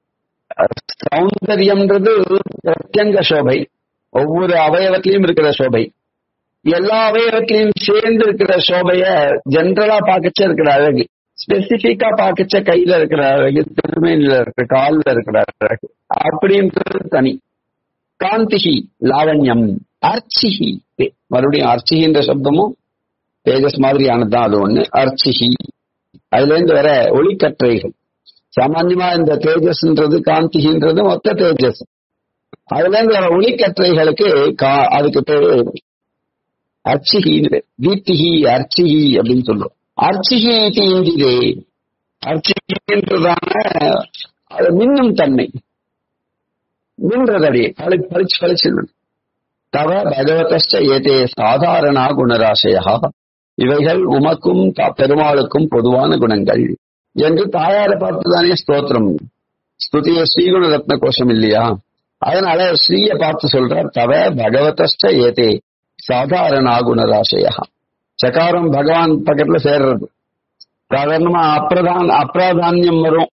சௌந்தரியம்ன்றது பிரத்யங்க சோபை ஒவ்வொரு அவயவத்திலையும் இருக்கிற சோபை எல்லா அவயவத்திலையும் சேர்ந்து இருக்கிற சோபைய ஜென்ரலா பாக்கச்ச இருக்கிற அழகு ஸ்பெசிபிக்கா பாக்கச்ச கையில இருக்கிற அழகு திருமையில இருக்கிற கால்ல இருக்கிற அழகு அப்படின்றது தனி காந்திஹி லாவண்யம் அர்ச்சிஹி மறுபடியும் அர்ச்சிகின்ற சப்தமும் தேஜஸ் மாதிரியானதுதான் அது ஒண்ணு அர்ச்சிஹி அதுல இருந்து வர ஒளிக்கற்றைகள் சாமான்யமா இந்த தேஜஸ்ன்றது காந்திகின்றது மொத்த தேஜஸ் அதுல இருந்து வர ஒளிக்கற்றைகளுக்கு கா- அதுக்கு பேரு அர்ச்சிகின்னு தீப்திகி அர்ச்சிகி அப்படின்னு சொல்லுவோம் அர்ச்சிகி தீந்திரே அர்ச்சிகின்றதான அது மின்னும் தன்மை மின்றதடியே பளி பளிச்சு பளிச்சு தவ பகவதஷ்ட ஏதே சாதாரண குணராசையா இவைகள் உமக்கும் த- பெருமாளுக்கும் பொதுவான குணங்கள் என்று தாயாரை பார்த்துதானே ஸ்தோத்திரம் ஸ்துதிய ஸ்ரீகுண ரத்ன கோஷம் இல்லையா அதனால ஸ்ரீய பார்த்து சொல்றார் தவ பகவதஷ்ட ஏதே சாதாரண குணராசையா சகாரம் பகவான் பக்கத்துல சேர்றது சாதாரணமா அப்பிரதான் அப்பிராதானியம் வரும்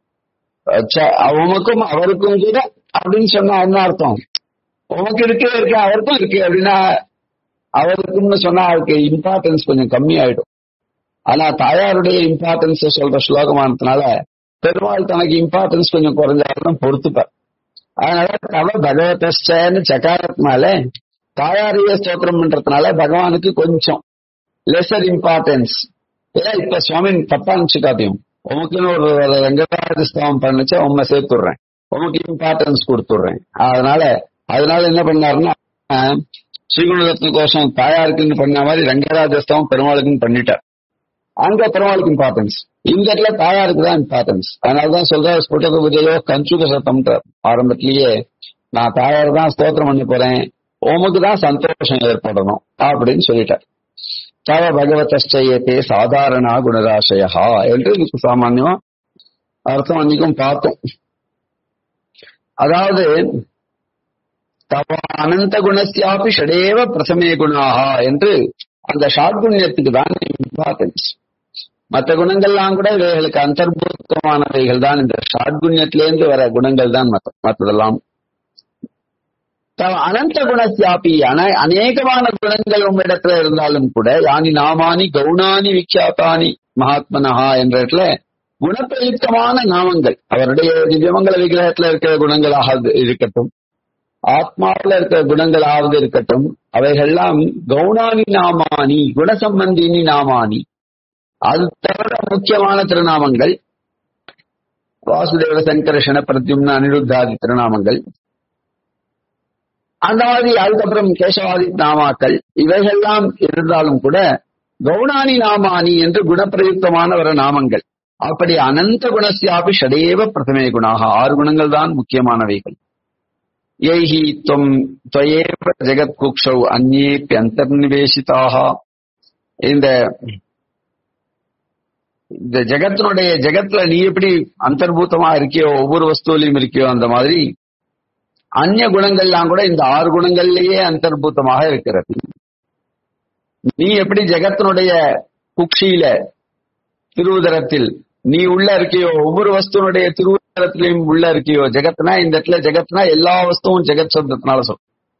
ச- உமக்கும் அவருக்கும் கூட அப்படின்னு சொன்னா என்ன அர்த்தம் உமக்கு இருக்கே இருக்கு அவருக்கும் இருக்கு அப்படின்னா அவருக்கும்னு சொன்னா அவருக்கு இம்பார்ட்டன்ஸ் கொஞ்சம் கம்மி ஆயிடும் ஆனா தாயாருடைய இம்பார்ட்டன்ஸ் சொல்ற ஸ்லோகமானதுனால பெருமாள் தனக்கு இம்பார்ட்டன்ஸ் கொஞ்சம் குறைஞ்சாலும் பொறுத்துப்பார் அதனால தவ பகவதன்னு சக்காரத்தினால தாயாரையே ஸ்தோத்திரம் பண்றதுனால பகவானுக்கு கொஞ்சம் லெசர் இம்பார்ட்டன்ஸ் ஏன் இப்ப சுவாமி தப்பா நினைச்சுக்காதையும் உமக்குன்னு ஒரு ஒரு ரங்கராஜ ஸ்தவம் பண்ணுச்சா உண்மை சேர்த்துடுறேன் உமக்கு இம்பார்ட்டன்ஸ் கொடுத்துடுறேன் அதனால அதனால என்ன பண்ணாருன்னா ஸ்ரீகுணரத்ன கோஷம் தாயாருக்குன்னு பண்ண மாதிரி ரங்கராஜஸ்தவம் பெருமாளுக்குன்னு பண்ணிட்டார் அங்க பெருமாளுக்கு இம்பார்ட்டன்ஸ் இந்த இடத்துல தாயாருக்கு தான் இம்பார்ட்டன்ஸ் அதனாலதான் சொல்ற ஸ்புட்டக விஜயோ கஞ்சுக சத்தம்ன்ற ஆரம்பத்திலேயே நான் தாயார் தான் ஸ்தோத்திரம் பண்ண போறேன் உமக்கு தான் சந்தோஷம் ஏற்படணும் அப்படின்னு சொல்லிட்டார் தவ பகவத்தே சாதாரண குணராசயா என்று இதுக்கு சாமான்யமா அர்த்தம் அன்னைக்கும் பார்த்தோம் அதாவது தவ அனந்த குணஸ்யாபி ஷடேவ பிரசமே குணாகா என்று அந்த ஷாட்குண்யத்துக்கு தான் இம்பார்ட்டன்ஸ் மற்ற குணங்கள்லாம் கூட இவைகளுக்கு அந்தர்பூத்தமானவைகள் தான் இந்த ஷாட்குண்யத்திலேருந்து வர குணங்கள் தான் மற்ற மற்றதெல்லாம் தவ அனந்த குணஸ்யாபி அன அநேகமான குணங்கள் உம்மிடத்துல இருந்தாலும் கூட யானி நாமானி கவுனானி விக்யாத்தானி மகாத்மனஹா என்ற இடத்துல குணப்பிரயுக்தமான நாமங்கள் அவருடைய திவ்யமங்கல விக்கிரகத்துல இருக்கிற குணங்களாக இருக்கட்டும் ஆத்மாவில் இருக்கிற குணங்களாவது இருக்கட்டும் அவைகள்லாம் கவுனானி நாமானி குணசம்பந்தினி நாமானி அது தவிர முக்கியமான திருநாமங்கள் வாசுதேவ சங்கர்ஷண பிரத்யும்ன அனிருத்தாதி திருநாமங்கள் அந்த மாதிரி அதுக்கப்புறம் கேசவாதி நாமாக்கள் இவைகள்லாம் இருந்தாலும் கூட கவுனானி நாமானி என்று குணப்பிரயுக்தமான வர நாமங்கள் அப்படி அனந்த குணசியாபி ஷடேவ பிரதமே குணாக ஆறு குணங்கள் தான் முக்கியமானவைகள் ஏஹி துவம் துவயேவ ஜெகத் குக்ஷௌ அந்நேப்பி அந்தர்நிவேசிதாக இந்த இந்த ஜெகத்தினுடைய ஜெகத்துல நீ எப்படி அந்தர்பூத்தமா இருக்கியோ ஒவ்வொரு வஸ்துவிலையும் இருக்கியோ அந்த மாதிரி அந்நிய குணங்கள்லாம் கூட இந்த ஆறு குணங்கள்லயே அந்தர்பூத்தமாக இருக்கிறது நீ எப்படி ஜெகத்தினுடைய குக்ஷியில திருவுதரத்தில் நீ உள்ள இருக்கியோ ஒவ்வொரு வஸ்துனுடைய திருவுதரத்திலையும் உள்ள இருக்கியோ ஜெகத்னா இந்த இடத்துல ஜெகத்னா எல்லா வஸ்துவும் ஜெகத் சப்தத்தினால சொல்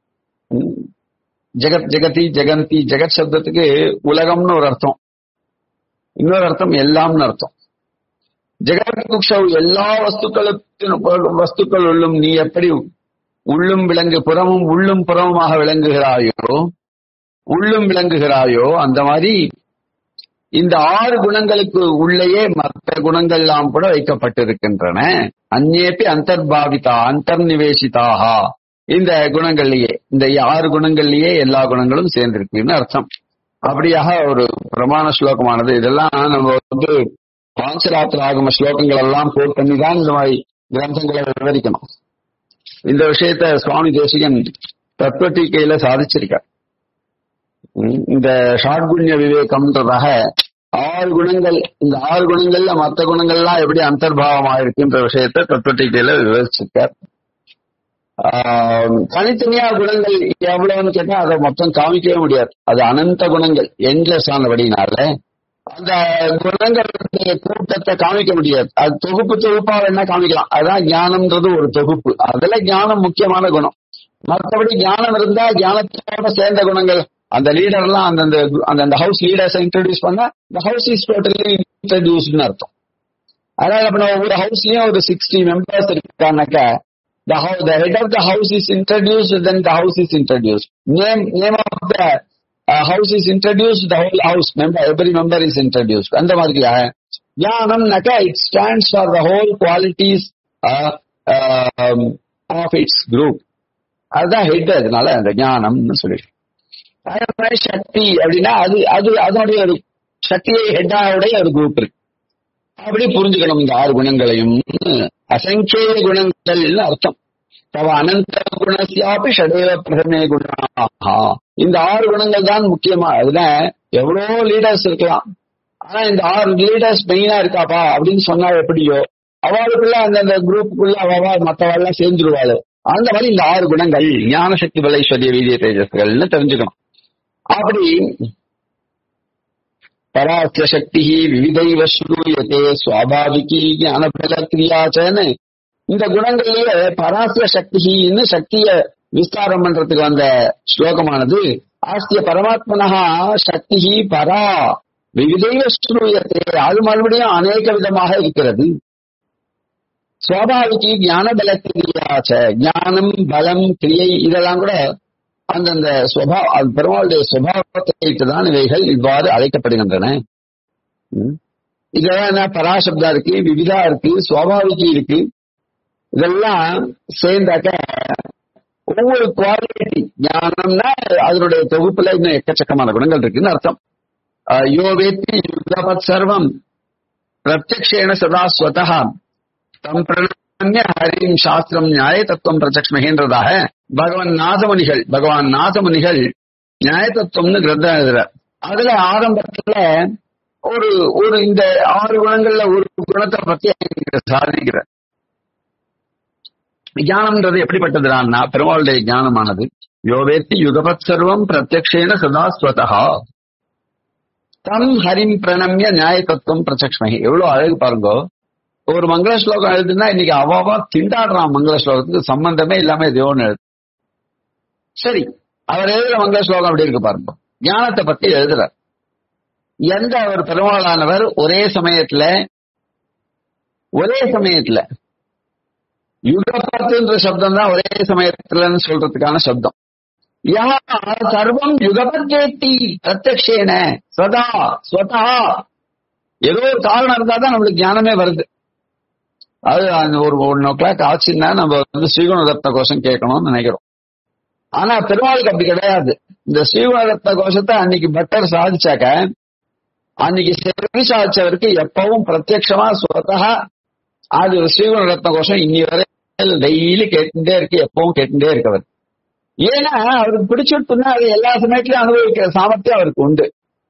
ஜெகத் ஜெகதி ஜெகந்தி ஜெகத் சப்தத்துக்கு உலகம்னு ஒரு அர்த்தம் இன்னொரு அர்த்தம் எல்லாம்னு அர்த்தம் ஜெகத் குக்ஷவ் எல்லா வஸ்துக்களுக்கும் வஸ்துக்கள் உள்ளும் நீ எப்படி உள்ளும் விலங்கு புறமும் உள்ளும் புறமுமாக விளங்குகிறாயோ உள்ளும் விளங்குகிறாயோ அந்த மாதிரி இந்த ஆறு குணங்களுக்கு உள்ளேயே மற்ற குணங்கள் எல்லாம் கூட வைக்கப்பட்டிருக்கின்றன அந்நேப்பி அந்தர்பாவிதா அந்தர்நிவேசிதாகா இந்த குணங்கள்லயே இந்த ஆறு குணங்கள்லயே எல்லா குணங்களும் சேர்ந்திருக்குன்னு அர்த்தம் அப்படியாக ஒரு பிரமாண ஸ்லோகமானது இதெல்லாம் நம்ம வந்து பாஞ்சராத்திர ஆகம ஸ்லோகங்கள் எல்லாம் கோட் பண்ணி தான் இந்த மாதிரி கிரந்தங்களை விவரிக்கணும் இந்த விஷயத்த சுவாமி தேசிகன் தத்துவ டீக்கையில சாதிச்சிருக்கார் இந்த ஷாட்குண்ய விவேகம்ன்றதாக ஆறு குணங்கள் இந்த ஆறு குணங்கள்ல மற்ற குணங்கள்லாம் எப்படி அந்தர்பாவமாக இருக்குன்ற விஷயத்த தத்துவ டீக்கையில விவரிச்சிருக்கார் தனித்தனியா குணங்கள் எவ்வளவுன்னு கேட்டா அதை மொத்தம் காமிக்கவே முடியாது அது அனந்த குணங்கள் என்லெஸ் ஆனபடினால அந்த குணங்களுடைய கூட்டத்தை காமிக்க முடியாது அது தொகுப்பு தொகுப்பா வேணா காமிக்கலாம் அதான் ஞானம்ன்றது ஒரு தொகுப்பு அதுல ஞானம் முக்கியமான குணம் மற்றபடி ஞானம் இருந்தா ஞானத்தோட சேர்ந்த குணங்கள் அந்த லீடர் எல்லாம் அந்தந்த அந்த ஹவுஸ் லீடர்ஸ் இன்ட்ரடியூஸ் பண்ணா இந்த ஹவுஸ் இஸ் டோட்டலி இன்ட்ரடியூஸ்னு அர்த்தம் அதனால இப்ப நம்ம ஒவ்வொரு ஹவுஸ்லயும் ஒரு சிக்ஸ்டி மெம்பர்ஸ் இருக்கானாக்கா the house, the head of the house is introduced, then the house is introduced. Name name of the uh, house is introduced, the whole house member, every member is introduced. அந்த மாதிரி ஞானம் நக்க it stands for the whole qualities uh, um, of its group. அதுதான் ஹெட் அதனால அந்த ஞானம்னு சொல்லிட்டு அதே மாதிரி சக்தி அப்படின்னா அது அது அதனுடைய ஒரு சக்தியை ஹெட்டாவுடைய ஒரு குரூப் இருக்கு அப்படி புரிஞ்சுக்கணும் இந்த ஆறு குணங்களையும் அசங்கேய குணங்கள் அர்த்தம் தவ அனந்த குணசியாப்பி ஷடேவ பிரதமே குணாஹா இந்த ஆறு குணங்கள் தான் முக்கியமா அதுல எவ்வளோ லீடர்ஸ் இருக்கலாம் ஆனா இந்த ஆறு லீடர்ஸ் மெயினா இருக்காப்பா அப்படின்னு சொன்னா எப்படியோ அவளுக்குள்ள அந்த அந்த குரூப்புக்குள்ள அவவா மத்தவாள்லாம் சேர்ந்துருவாள் அந்த மாதிரி இந்த ஆறு குணங்கள் ஞான சக்தி பலேஸ்வரிய வீதிய தேஜஸ்கள்னு தெரிஞ்சுக்கணும் அப்படி பராஸ்ய சக்தி விவிதைவ ஸ்ரூயத்தே சுவாபாவிகி ஞான பல கிரியாச்சன்னு இந்த குணங்கள்லயே பராஸ்ய சக்தின்னு சக்திய விஸ்தாரம் பண்றதுக்கு வந்த ஸ்லோகமானது ஆஸ்திய பரமாத்மனஹா சக்தி பரா விவிதைவ ஸ்ரூயத்தே அது மறுபடியும் அநேக விதமாக இருக்கிறது சுவாபாவிகி ஞான பல கிரியாச்ச ஞானம் பலம் கிரியை இதெல்லாம் கூட அந்தந்த சுபா பெருமாளுடைய சுபாவத்தை தான் இவைகள் இவ்வாறு அழைக்கப்படுகின்றன இதெல்லாம் என்ன பராசப்தா இருக்கு விவிதா இருக்கு சுவாபாவிகி இருக்கு இதெல்லாம் சேர்ந்தாக்க ஒவ்வொரு குவாலிட்டி ஞானம்னா அதனுடைய தொகுப்புல இன்னும் எக்கச்சக்கமான குணங்கள் இருக்குன்னு அர்த்தம் அஹ், யோ வேத்தி யுகபத் சர்வம் பிரத்யக்ஷேண சதா ஸ்வதா தம் பிரணம்ய ஹரிம் சாஸ்திரம் நியாய தத்துவம் பிரத்யக்ஷ்மகின்றதாக பகவான் நாதமுனிகள் பகவான் நாதமுனிகள் நியாய தத்துவம்னு கிரந்தம் எழுதுறார் அதுல ஆரம்பத்துல ஒரு ஒரு இந்த ஆறு குணங்கள்ல ஒரு குணத்தை பத்தி இங்க சாதிக்கிறார் ஞானம்ன்றது எப்படிப்பட்டதுனா பெருமாளுடைய ஞானமானது யோவேத்தி யுகபத் சர்வம் பிரத்யக்ஷேன சதா ஸ்வதா தம் ஹரிம் பிரணம்ய நியாய தத்துவம் பிரத்யக்ஷ்மகி எவ்வளவு அழகு பாருங்க ஒரு மங்கள ஸ்லோகம் எழுதுனா இன்னைக்கு அவாவா திண்டாடுறான் மங்கள ஸ்லோகத்துக்கு சம்பந்தமே இல்லாம எதையோ ஒண்ணு எழுது சரி அவர் எழுதுற மங்கள ஸ்லோகம் அப்படி இருக்கு பாருங்க ஞானத்தை பத்தி எழுதுறார் எந்த அவர் பெருமாளானவர் ஒரே சமயத்துல ஒரே சமயத்துல யுகபத்துன்ற சப்தம் தான் ஒரே சமயத்துலன்னு சொல்றதுக்கான சப்தம் யா சர்வம் யுகபத்தேத்தி பிரத்யக்ஷேன சதா ஸ்வதா ஏதோ ஒரு காரணம் இருந்தா தான் நம்மளுக்கு ஞானமே வருது அது அந்த ஒரு ஒன் ஓ கிளாக் ஆச்சுன்னா நம்ம வந்து ஸ்ரீகுணரத்ன கோஷம் கேட்கணும்னு நினைக்கிறோம் ஆனா பெருமாளுக்கு அப்படி கிடையாது இந்த ஸ்ரீகுணரத்ன கோஷத்தை அன்னைக்கு பட்டர் சாதிச்சாக்க அன்னைக்கு செவி சாதிச்சவருக்கு எப்பவும் பிரத்யட்சமா சுவத்தா அது ஸ்ரீகுணரத்ன கோஷம் இன்னி வரை டெய்லி கேட்டுட்டே இருக்கு எப்பவும் கேட்டுட்டே இருக்கவர் ஏன்னா அவருக்கு பிடிச்சிட்டுனா அது எல்லா சமயத்திலும் அனுபவிக்கிற சாமர்த்தியம் அவருக்கு உண்டு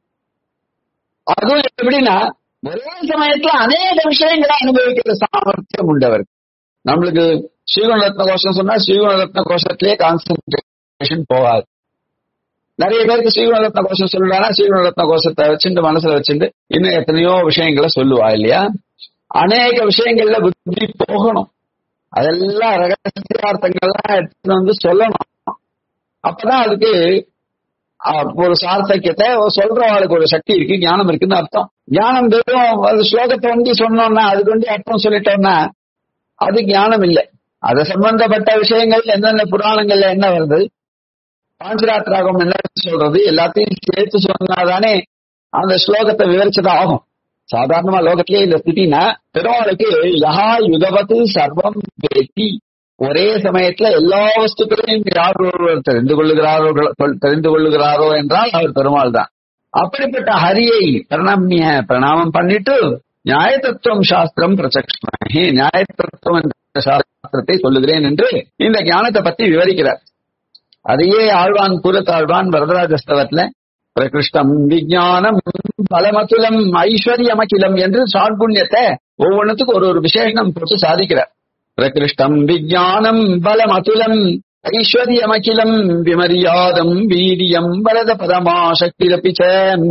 அதுவும் எப்படின்னா ஒரே சமயத்துல அநேக விஷயங்களை அனுபவிக்கிற சாமர்த்தியம் உண்டு அவருக்கு நம்மளுக்கு ஸ்ரீகுணரத்ன கோஷம் சொன்னா ஸ்ரீகுணரத்ன கோஷத்திலேயே கான்சென்ட்ரேஷன் போகாது நிறைய பேருக்கு ஸ்ரீகுணரத்ன கோஷம் சொல்லுவானா ஸ்ரீகுணரத்ன கோஷத்தை வச்சுட்டு மனசுல வச்சுட்டு இன்னும் எத்தனையோ விஷயங்களை சொல்லுவா இல்லையா அநேக விஷயங்கள்ல புத்தி போகணும் அதெல்லாம் ரகசியார்த்தங்கள்லாம் எடுத்துட்டு வந்து சொல்லணும் அப்பதான் அதுக்கு ஆஹ், ஒரு சார்த்தக்கியத்தை சொல்றவாளுக்கு ஒரு சக்தி இருக்கு ஞானம் இருக்குன்னு அர்த்தம் ஞானம் வெறும் அது ஸ்லோகத்தை வந்து சொன்னோம்னா அதுக்கு வந்து அர்த்தம் சொல்லிட்டோம்னா அது ஞானம் இல்லை அது சம்பந்தப்பட்ட விஷயங்கள் என்னென்ன புராணங்கள்ல என்ன வருது பாஞ்சராத்திராகம் என்ன சொல்றது எல்லாத்தையும் சேர்த்து சொன்னாதானே அந்த ஸ்லோகத்தை விவரிச்சதா ஆகும் சாதாரணமா லோகத்திலே இந்த ஸ்திதினா பெருமாளுக்கு யஹா யுகவத்து சர்வம் வேத்தி ஒரே சமயத்துல எல்லா வஸ்துக்களையும் யார் ஒருவர் தெரிந்து கொள்ளுகிறாரோ தெரிந்து கொள்ளுகிறாரோ என்றால் அவர் பெருமாள் தான் அப்படிப்பட்ட ஹரியை பிரணம்ய பிரணாமம் பண்ணிட்டு நியாய தத்துவம் சாஸ்திரம் பிரச்சக்ஷ்மி நியாய தத்துவம் என்ற சாஸ்திரத்தை சொல்லுகிறேன் என்று இந்த ஞானத்தை பத்தி விவரிக்கிறார் அதையே ஆழ்வான் கூறத்தாழ்வான் வரதராஜஸ்தவத்துல பிரகிருஷ்டம் விஜயானம் பலமதுலம் ஐஸ்வர்யமகிலம் என்று சாட்புண்ணியத்தை ஒவ்வொன்றுத்துக்கும் ஒரு ஒரு விசேஷம் போட்டு சாதிக்கிறார் பிரகிருஷ்டம் விஜயானம் பலமதுலம் ஐஸ்வர்யமகிலம் விமரியாதம் வீரியம் வரத பரமா சக்திரப்பி ச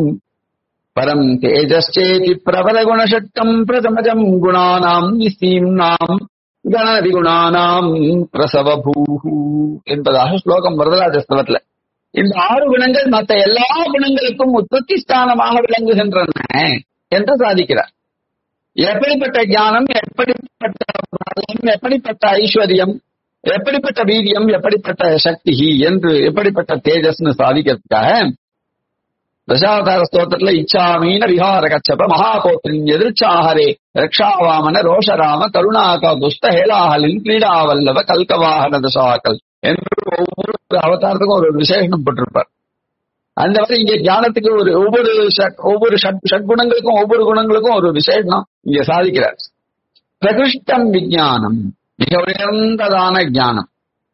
பரம் தேஜஸ்சேதி பிரபல குணஷட்கம் பிரதமஜம் குணானாம் நிசீம்னாம் கணதிகுணானாம் பிரசவபூஹு என்பதாக ஸ்லோகம் வரதராஜஸ்தவத்துல இந்த ஆறு குணங்கள் மற்ற எல்லா குணங்களுக்கும் உற்பத்தி ஸ்தானமாக விளங்குகின்றன என்று சாதிக்கிறார் எப்படிப்பட்ட ஞானம் எப்படிப்பட்ட பலம் எப்படிப்பட்ட ஐஸ்வர்யம் எப்படிப்பட்ட வீரியம் எப்படிப்பட்ட சக்தி என்று எப்படிப்பட்ட தேஜஸ்னு சாதிக்கிறதுக்காக தசாவதார ஸ்தோத்திரத்துல இச்சாமீன விஹார கச்சப மகாகோத்திரின் எதிர்ச்சாகரே ரக்ஷாவாமன ரோஷராம கருணாகா துஸ்த ஹேலாஹலின் கிரீடாவல்லவ கல்கவாகன தசாக்கல் என்று ஒவ்வொரு அவதாரத்துக்கும் ஒரு விசேஷனம் போட்டிருப்பார் அந்த மாதிரி இங்க ஞானத்துக்கு ஒரு ஒவ்வொரு ஷட்- ஒவ்வொரு ஷட் ஷட்குணங்களுக்கும் ஒவ்வொரு குணங்களுக்கும் ஒரு விசேஷனம் இங்க சாதிக்கிறார் பிரகிருஷ்டம் விஞ்ஞானம் மிக உயர்ந்ததான ஞானம்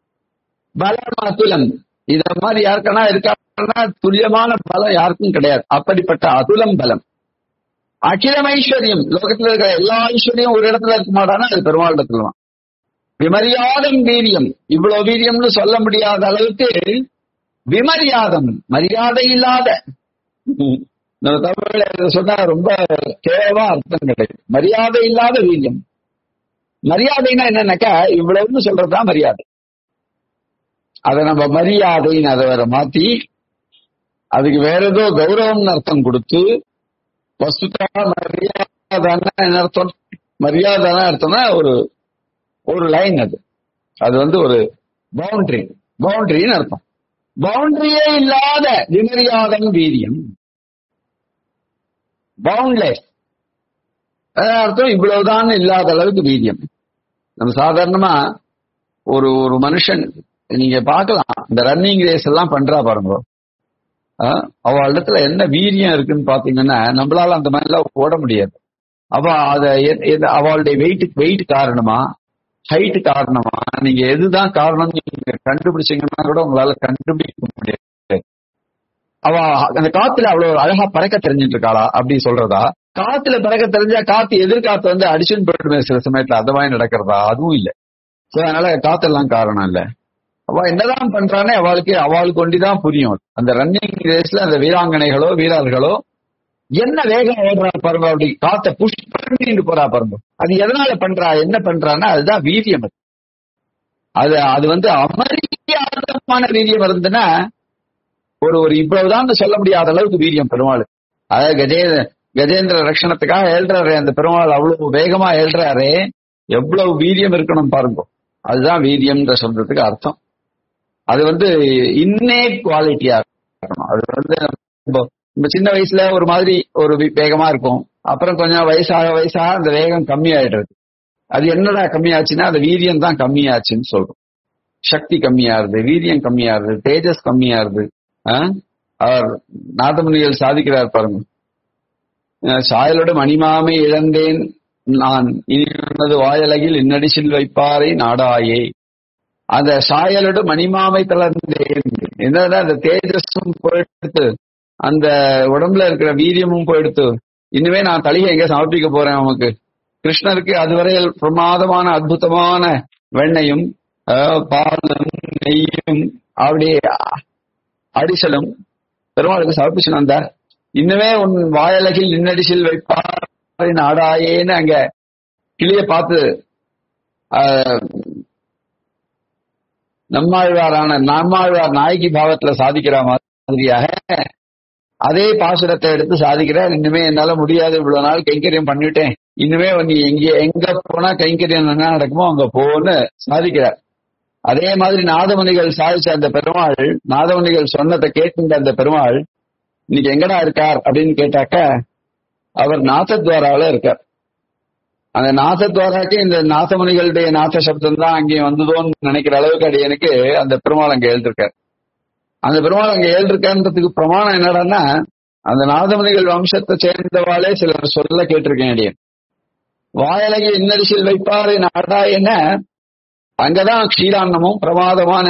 பலம் அதுலம் இத மாதிரி யாருக்கனா இருக்காருன்னா துல்லியமான பலம் யாருக்கும் கிடையாது அப்படிப்பட்ட அதுலம் பலம் அகிலம் ஐஸ்வர்யம் லோகத்துல இருக்கிற எல்லா ஐஸ்வர்யம் ஒரு இடத்துல இருக்க மாட்டானா அது பெருமாள் இடத்துல தான். விமரியாதம் வீரியம் இவ்வளவு வீரியம்னு சொல்ல முடியாத அளவுக்கு விமரியாதம் மரியாதை இல்லாத ம். நம்ம தமிழ்ல இதை சொன்னா ரொம்ப கேவலமா அர்த்தம் கிடைக்கும் மரியாதை இல்லாத வீரியம் மரியாதைன்னா என்னன்னாக்கா இவ்வளவுன்னு சொல்றதுதான் மரியாதை அதை நம்ம மரியாதைன்னு அதை வேற மாத்தி அதுக்கு வேற ஏதோ கௌரவம்னு அர்த்தம் கொடுத்து வஸ்துதா மரியாதைன்னா என்ன அர்த்தம் மரியாதைனா அர்த்தம்னா ஒரு ஒரு லைன் அது அது வந்து ஒரு பவுண்டரி பவுண்டரின்னு அர்த்தம் பவுண்டரியே இல்லாத விமரியாதம் வீரியம் பவுண்ட்லெஸ் அர்த்தம் இவ்வளவுதான் இல்லாத அளவுக்கு வீரியம் நம்ம சாதாரணமா ஒரு ஒரு மனுஷன் நீங்க பார்க்கலாம் இந்த ரன்னிங் ரேஸ் எல்லாம் பண்றா பாருங்க ஆஹ், அவ இடத்துல என்ன வீரியம் இருக்குன்னு பாத்தீங்கன்னா நம்மளால அந்த மாதிரி எல்லாம் ஓட முடியாது அவ அத எ- எது- அவளுடைய வெயிட் வெயிட் காரணமா ஹைட் காரணமா நீங்க எதுதான் காரணம் நீங்க கண்டுபிடிச்சீங்கன்னா கூட உங்களால கண்டுபிடிக்க முடியாது அவ அந்த காத்துல அவ்வளவு அழகா பறக்க தெரிஞ்சிட்டு இருக்காளா அப்படி சொல்றதா காத்துல பறக்க தெரிஞ்சா காத்து எதிர்காத்து வந்து அடிச்சுன்னு போயிடுமே சில சமயத்துல அந்த மாதிரி நடக்கிறதா அதுவும் இல்ல சோ அதனால காத்தெல்லாம் காரணம் இல்ல அவ என்னதான் பண்றானே அவளுக்கு அவளுக்கு ஒண்டிதான் புரியும் அந்த ரன்னிங் ரேஸ்ல அந்த வீராங்கனைகளோ வீரர்களோ என்ன வேகம் ஓடுறா பாருங்க அப்படி காத்த புஷ் பண்ணிட்டு போறா பாருங்க அது எதனால பண்றா என்ன பண்றான்னா அதுதான் வீரியம் அது. அது அது வந்து அமரியாதமான வீரியம் இருந்துன்னா ஒரு ஒரு இவ்வளவுதான் சொல்ல முடியாத அளவுக்கு வீரியம் பெருமாள் அதாவது கஜே கஜேந்திர ரட்சணத்துக்காக ஏழ்றாரு அந்த பெருமாள் அவ்வளவு வேகமா ஏழ்றாரு எவ்வளவு வீரியம் இருக்கணும் பாருங்க அதுதான் வீரியம்ன்ற சொல்றதுக்கு அர்த்தம் அது வந்து இன்னேட் குவாலிட்டியா இருக்கணும் அது வந்து நம்ம நம்ம சின்ன வயசுல ஒரு மாதிரி ஒரு வி- வேகமா இருக்கும் அப்புறம் கொஞ்சம் வயசாக வயசாக அந்த வேகம் கம்மியாயிடுறது அது என்னடா கம்மியாச்சுன்னா அந்த வீரியம் தான் கம்மியாச்சுன்னு சொல்றோம் சக்தி கம்மியாருது வீரியம் கம்மியாருது தேஜஸ் கம்மியாருது ஆ? அவர் நாதமுனிகள் சாதிக்கிறார் பாருங்க அஹ் சாயலோடு மணிமாமை இழந்தேன் நான் இனி உனது வாயலகில் இன்னடிசில் வைப்பாரை நாடாயே அந்த சாயலோடு மணிமாமை தளர்ந்தேன் என்னன்னா அந்த தேஜஸும் போயிடுத்து அந்த உடம்புல இருக்கிற வீரியமும் போயிடுத்து இனிமே நான் தலிகை எங்க சமர்ப்பிக்க போறேன் அவனுக்கு கிருஷ்ணருக்கு அதுவரையில் பிரமாதமான அற்புதமான வெண்ணையும் அஹ், பாலும் நெய்யும் அப்படியே அடிசலும் பெருமாளுக்கு சமர்ப்பிச்சு வந்தார் இன்னுமே உன் வாயலகில் நின்னடிசில் வைப்பார் நாடாயேன்னு அங்க கிளிய பார்த்து ஆஹ், நம்மாழ்வாரான நம்மாழ்வார் நாயகி பாவத்துல சாதிக்கிற மாதிரியாக அதே பாசுரத்தை எடுத்து சாதிக்கிறார் இன்னுமே என்னால முடியாது இவ்வளவு நாள் கைங்கரியம் பண்ணிட்டேன் இனிமே நீ எங்க எங்க போனா கைங்கரியம் என்ன நடக்குமோ அங்க போன்னு சாதிக்கிறார் அதே மாதிரி நாதமுனிகள் சாதிச்ச அந்த பெருமாள் நாதமுனிகள் சொன்னதை கேட்கின்ற அந்த பெருமாள் இன்னைக்கு எங்கடா இருக்கார் அப்படின்னு கேட்டாக்க அவர் நாதத்வாரால இருக்கார் அந்த நாதத்வாராக்கு இந்த நாதமுனிகளுடைய நாத சப்தம் தான் அங்கே வந்ததோன்னு நினைக்கிற அளவுக்கு அடியனுக்கு அந்த பெருமாள் அங்க எழுதிருக்கார் அந்த பெருமாள் அங்க எழுதிருக்கான்றதுக்கு பிரமாணம் என்னடான்னா அந்த நாதமுனிகள் வம்சத்தை சேர்ந்தவாளே சிலர் சொல்ல கேட்டிருக்கேன் அடியன் வாயலகி இன்னரிசில் வைப்பாரு நாடா என்ன அங்கதான் க்ஷீரான்னமும் பிரமாதமான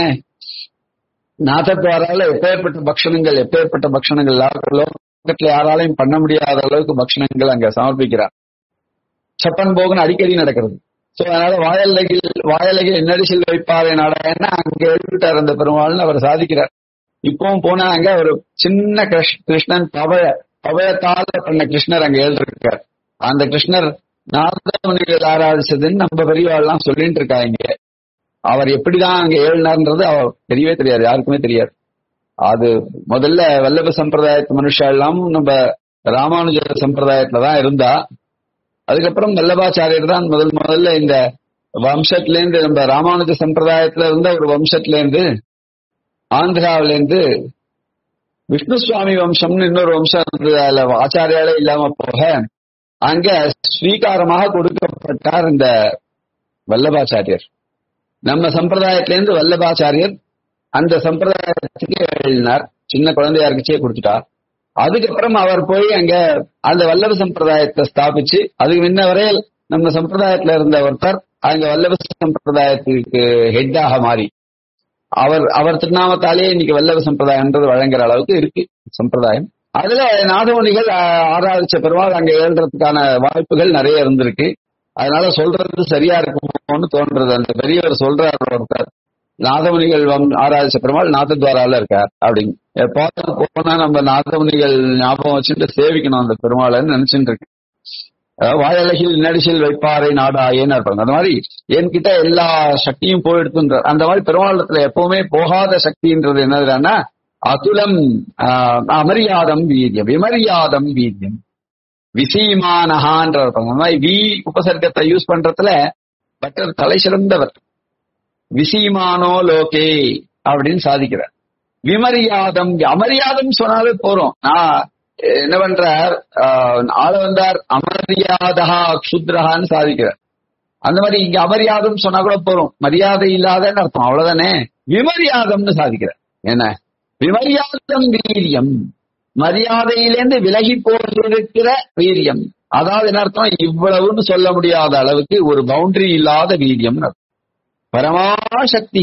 நாதத்வாரால எப்பேற்பட்ட பக்ஷணங்கள் எப்பேற்பட்ட பக்ஷணங்கள் லோகத்துல யாராலையும் பண்ண முடியாத அளவுக்கு பக்ஷணங்கள் அங்க சமர்ப்பிக்கிறார் சப்பன் போகன் அடிக்கடி நடக்கிறது சோ அதனால வாயலகில் வாயலகில் என்னடிசில் வைப்பாரே நாடாயன்னா அங்க எழுதிட்டார் அந்த பெருமாள்னு அவர் சாதிக்கிறார் இப்பவும் போனா அங்க ஒரு சின்ன கிருஷ்- கிருஷ்ணன் பவழ பவழத்தால பண்ண கிருஷ்ணர் அங்க எழுதிருக்கார் அந்த கிருஷ்ணர் நாதமுனிகள் ஆராதிச்சதுன்னு நம்ம பெரியவாள்லாம் சொல்லிட்டு இருக்காங்க அவர் எப்படிதான் அங்க ஏழுனார்ன்றது அவர் தெரியவே தெரியாது யாருக்குமே தெரியாது அது முதல்ல வல்லப சம்பிரதாயத்து மனுஷா எல்லாம் நம்ம ராமானுஜ சம்பிரதாயத்துல தான் இருந்தா அதுக்கப்புறம் வல்லபாச்சாரியர் தான் முதல் முதல்ல இந்த வம்சத்துல இருந்து நம்ம ராமானுஜ சம்பிரதாயத்துல இருந்த ஒரு வம்சத்துல இருந்து ஆந்திராவில இருந்து விஷ்ணு சுவாமி வம்சம்னு இன்னொரு வம்சம் இருந்தது அதுல ஆச்சாரியாலே இல்லாம போக அங்க ஸ்வீகாரமாக கொடுக்கப்பட்டார் இந்த வல்லபாச்சாரியர் நம்ம சம்பிரதாயத்திலேருந்து வல்லபாச்சாரியர் அந்த சம்பிரதாயத்துக்கு எழுதினார் சின்ன குழந்தையா இருக்குச்சே கொடுத்துட்டார் அதுக்கப்புறம் அவர் போய் அங்க அந்த வல்லப சம்பிரதாயத்தை ஸ்தாபிச்சு அதுக்கு முன்ன வரையில் நம்ம சம்பிரதாயத்துல இருந்த ஒருத்தர் அங்க வல்லப சம்பிரதாயத்துக்கு ஹெட்டாக மாறி அவர் அவர் திருநாமத்தாலேயே இன்னைக்கு வல்லப சம்பிரதாயம்ன்றது வழங்குற அளவுக்கு இருக்கு சம்பிரதாயம் அதுல நாதமணிகள் ஆ- ஆராதிச்ச பெருமாள் அங்க எழுதுறதுக்கான வாய்ப்புகள் நிறைய இருந்திருக்கு அதனால சொல்றது சரியா இருக்குமோன்னு தோன்றது அந்த பெரியவர் சொல்றார் ஒருத்தர் நாதமுனிகள் வம்- ஆராதிச்ச பெருமாள் நாதத்வாரால இருக்கார் அப்படின்னு எப்பாவது போனா நம்ம நாதமுனிகள் ஞாபகம் வச்சுட்டு சேவிக்கணும் அந்த பெருமாளைன்னு நினைச்சுட்டு இருக்கு அஹ் வாயலகில் நடிசில் வைப்பாரை நாடாயேன்னு இருப்பாங்க அந்த மாதிரி என்கிட்ட எல்லா சக்தியும் போயிடுத்துன்ற அந்த மாதிரி பெருமாளத்துல எப்பவுமே போகாத சக்தின்றது என்னதுன்னா அதுலம் ஆஹ், அமரியாதம் வீரியம் விமரியாதம் வீரியம் விசீமானஹான்ற இருப்பாங்க அந்த மாதிரி வி உபசர்க்கத்தை யூஸ் பண்றதுல பட்டர் தலை சிறந்தவர் விசீமானோ லோகே அப்படின்னு சாதிக்கிறார் விமரியாதம் அமரியாதம் சொன்னாலே போறோம் நான் என்ன பண்றார் ஆஹ், ஆள வந்தார் அமரியாதா க்ஷுத்ரஹான்னு சாதிக்கிறார் அந்த மாதிரி இங்க அமரியாதம் சொன்னா கூட போறோம் மரியாதை இல்லாதன்னு அர்த்தம் அவ்வளவுதானே விமரியாதம்னு சாதிக்கிறார் என்ன விமரியாதம் வீரியம் மரியாதையிலேருந்து விலகி போயிருக்கிற வீரியம் அதாவது என்ன அர்த்தம் இவ்வளவுன்னு சொல்ல முடியாத அளவுக்கு ஒரு பவுண்டரி இல்லாத வீரியம் பரமாசக்தி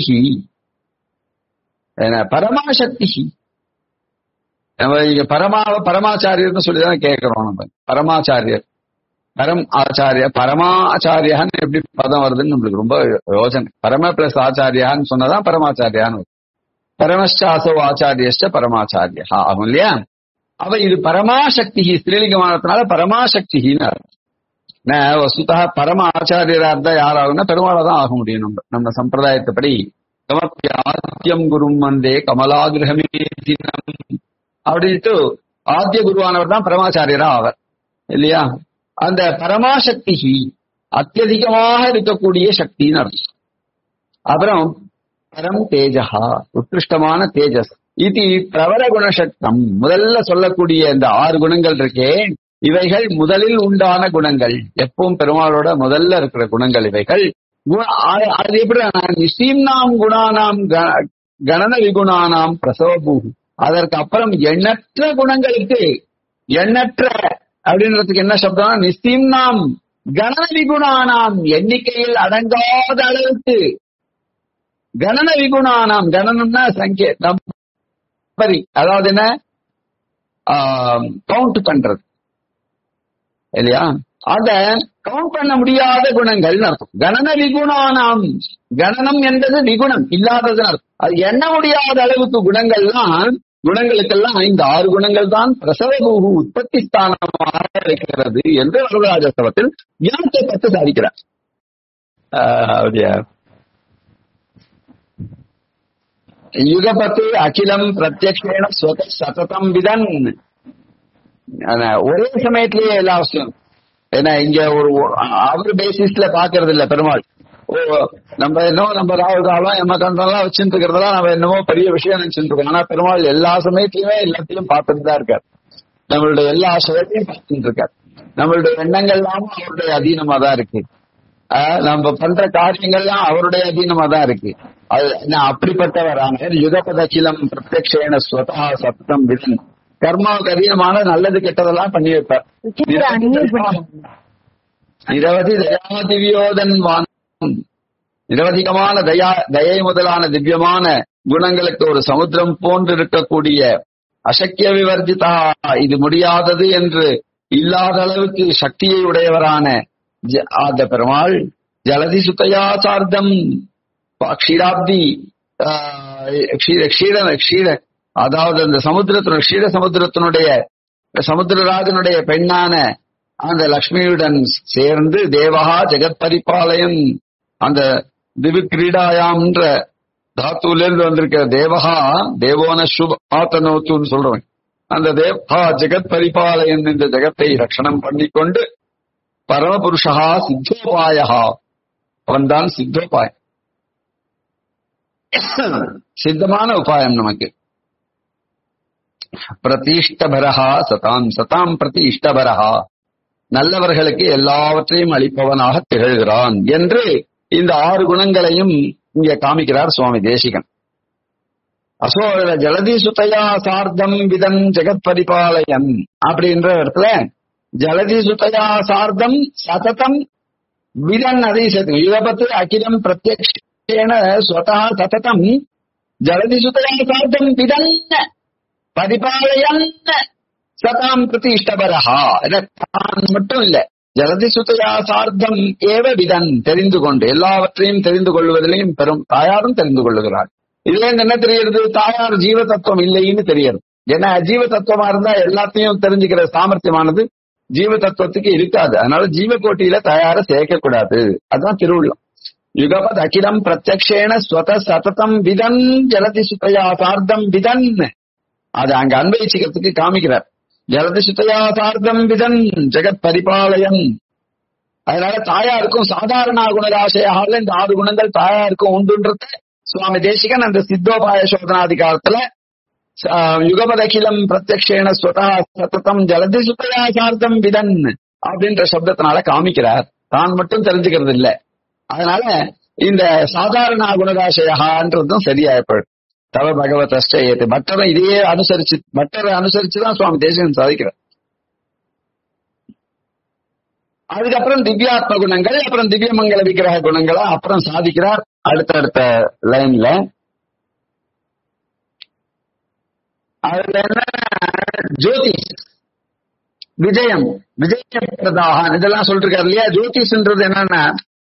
என்ன பரமாசக்தி நம்ம இங்க பரமா பரமாச்சாரியர்னு சொல்லிதான் கேட்கிறோம் நம்ம பரமாச்சாரியர் பரம் ஆச்சாரிய பரமாச்சாரியான்னு எப்படி பதம் வருதுன்னு நம்மளுக்கு ரொம்ப யோசனை பரம பிளஸ் ஆச்சாரியான்னு சொன்னதான் பரமாச்சாரியான்னு வரும். பரமச்சாசோ ஆச்சாரியஸ்ட பரமாச்சாரியா ஆகும் இல்லையா அவ இது பரமாசக்தி ஸ்திரீலிங்கமானதுனால பரமாசக்தின்னு அர்த்தம். நான் வசுதா பரம ஆச்சாரியரா இருந்தா யாராகும்னா பெருமாளை தான் ஆக முடியும் நம்ம நம்ம சம்பிரதாயத்தைப்படி கமப்பியாத்தியம் குரும் வந்தே கமலாகிரகமே தினம் அப்படின்ட்டு ஆத்திய குருவானவர் தான் பரமாச்சாரியரா ஆவர் இல்லையா அந்த பரமாசக்தி அத்தியதிகமாக இருக்கக்கூடிய சக்தின்னு அர்த்தம் அப்புறம் பரம் தேஜஹா உத்கிருஷ்டமான தேஜஸ் இது பிரவர குணசக்தம் முதல்ல சொல்லக்கூடிய இந்த ஆறு குணங்கள் இருக்கே இவைகள் முதலில் உண்டான குணங்கள் எப்பவும் பெருமாளோட முதல்ல இருக்கிற குணங்கள் இவைகள் குண- அது அது எப்படி நிசீம்னாம் குணானாம் க- கணன விகுணானாம் பிரசவபூ அதற்கு அப்புறம் எண்ணற்ற குணங்களுக்கு எண்ணற்ற அப்படின்றதுக்கு என்ன சப்தம் நிசீம்னாம் கணன விகுணானாம் எண்ணிக்கையில் அடங்காத அளவுக்கு கணன விகுணானாம் கணனம்னா சங்கே நம்பரி அதாவது என்ன கவுண்ட் பண்றது இல்லையா அந்த கவுண்ட் பண்ண முடியாத குணங்கள் அர்த்தம் கணன விகுணானாம் கணனம் என்பது விகுணம் இல்லாதது அர்த்தம் அது எண்ண முடியாத அளவுக்கு குணங்கள்லாம் குணங்களுக்கெல்லாம் இந்த ஆறு குணங்கள் தான் பிரசவபூகு உற்பத்தி ஸ்தானமாக இருக்கிறது என்று வரதராஜஸ்தவத்தில் ஞானத்தை பற்றி சாதிக்கிறார் ஆஹ் அப்படியா யுகபத்து அகிலம் பிரத்யக்ஷேன ஸ்வத சததம் விதன் ஆனா, ஒரே சமயத்திலேயே எல்லா அவசியம் ஏன்னா இங்க ஒரு அவர் பேசிஸ்ல பாக்குறது இல்ல பெருமாள் ஓ நம்ம என்னவோ நம்ம ராகு காலம் எம்ம கண்டெல்லாம் வச்சுட்டு இருக்கிறதெல்லாம் நம்ம என்னமோ பெரிய விஷயம் நினைச்சுட்டு இருக்கோம் ஆனா பெருமாள் எல்லா சமயத்திலுமே எல்லாத்தையும் பார்த்துட்டு தான் இருக்கார் நம்மளுடைய எல்லா சுயத்தையும் பார்த்துட்டு இருக்கார் நம்மளுடைய எண்ணங்கள் எல்லாமும் அவருடைய அதீனமா தான் இருக்கு ஆஹ் நம்ம பண்ற காரியங்கள்லாம் அவருடைய அதீனமா தான் இருக்கு அது என்ன அப்படிப்பட்டவரான யுகபதகிலம் பிரத்யக்ஷேன ஸ்வதா சத்தம் விதன் கர்மாவுக்கு அதீனமான நல்லது கெட்டதெல்லாம் பண்ணி வைப்பார் விசித்திர unmute பண்ணு. நிரவதி தயா திவ்யோதன் வான் நிரவதிகமான தயா தயை முதலான திவ்யமான குணங்களுக்கு ஒரு சமுத்திரம் போன்று இருக்கக்கூடிய அசக்கிய விவர்ஜிதா இது முடியாதது என்று இல்லாத அளவுக்கு சக்தியை உடையவரான ஜ- ஆத பெருமாள் ஜலதி சுத்தையா சார்த்தம் க்ஷீராப்தி ஆஹ், க்ஷீர க்ஷீர க்ஷீர அதாவது அந்த சமுத்திரத்தினுடைய க்ஷீர சமுத்திரத்தினுடைய சமுத்திரராஜனுடைய பெண்ணான அந்த லக்ஷ்மியுடன் சேர்ந்து தேவகா ஜெகத் பரிபாலயம் அந்த திவி கிரீடாயாம்ன்ற தாத்துல இருந்து வந்திருக்கிற தேவகா தேவோன சுப ஆத்தனோத்துன்னு சொல்றவன் அந்த தேவா ஜெகத் பரிபாலயன் இந்த ஜெகத்தை ரட்சணம் பண்ணிக்கொண்டு பரமபுருஷா சித்தோபாயா அவன்தான் சித்தோபாயம் சித்தமான உபாயம் நமக்கு பிரதிஷ்டபரஹா சதாம் சதாம் பிரதி இஷ்டபரஹா நல்லவர்களுக்கு எல்லாவற்றையும் அளிப்பவனாக திகழ்கிறான் என்று இந்த ஆறு குணங்களையும் இங்க காமிக்கிறார் சுவாமி தேசிகன் அசோக ஜலதி சுதையா சார்த்தம் விதன் ஜெகத் பரிபாலயன் அப்படின்ற இடத்துல ஜலதி சுதையா சார்த்தம் சததம் விதன் அதை சேர்த்து யுகபத்து அகிலம் பிரத்யக்ஷேன ஸ்வதா சததம் ஜலதி சுதையா சார்த்தம் விதன் பரிபாலயன் சதாம் பிரதி இஷ்டபரஹா என தான் மட்டும் இல்ல ஜலதி சுதையா சார்த்தம் ஏவ விதன் தெரிந்து கொண்டு எல்லாவற்றையும் தெரிந்து கொள்வதிலையும் பெரும் தாயாரும் தெரிந்து கொள்ளுகிறார் இதுல இருந்து என்ன தெரியுது தாயார் ஜீவ தத்துவம் இல்லைன்னு தெரியுது ஏன்னா ஜீவ தத்துவமா இருந்தா எல்லாத்தையும் தெரிஞ்சுக்கிற சாமர்த்தியமானது ஜீவ தத்துவத்துக்கு இருக்காது அதனால ஜீவ கோட்டியில தயார சேர்க்க கூடாது அதுதான் திருவுள்ளம் யுகபத் அகிலம் பிரத்யக்ஷேன ஸ்வத சததம் விதன் ஜலதி சுத்தையா சார்த்தம் விதன் அது அங்க அன்வயிச்சுக்கிறதுக்கு காமிக்கிறார் ஜலதி சுத்தையா சார்த்தம் விதன் ஜெகத் பரிபாலயன் அதனால தாயாருக்கும் சாதாரண குணராசையாக இந்த ஆறு குணங்கள் தாயாருக்கும் உண்டுன்றத சுவாமி தேசிகன் அந்த சித்தோபாய சோதனாதிகாரத்துல ஆஹ், யுகபதகிலம் பிரத்யக்ஷேன ஸ்வதா சத்தம் ஜலதி சுத்தையா சார்த்தம் விதன் அப்படின்ற சப்தத்தினால காமிக்கிறார் தான் மட்டும் தெரிஞ்சுக்கிறது இல்ல அதனால இந்த சாதாரண குணராசயகான்றதும் சரியாயப்படும் தவ பகவத் அஷ்டயத்து மற்றவரை இதையே அனுசரிச்சு மற்றவரை அனுசரிச்சுதான் சுவாமி தேசிகன் சாதிக்கிறார் அதுக்கப்புறம் திவ்யாத்ம குணங்கள் அப்புறம் திவ்யமங்கல விக்கிரக குணங்களா அப்புறம் சாதிக்கிறார் அடுத்தடுத்த லைன்ல அதுல என்ன ஜோதிஷ் விஜயம் விஜய பிரதாகன் இதெல்லாம் சொல்லிருக்காரு இல்லையா ஜோதிஷ்ன்றது என்னன்னா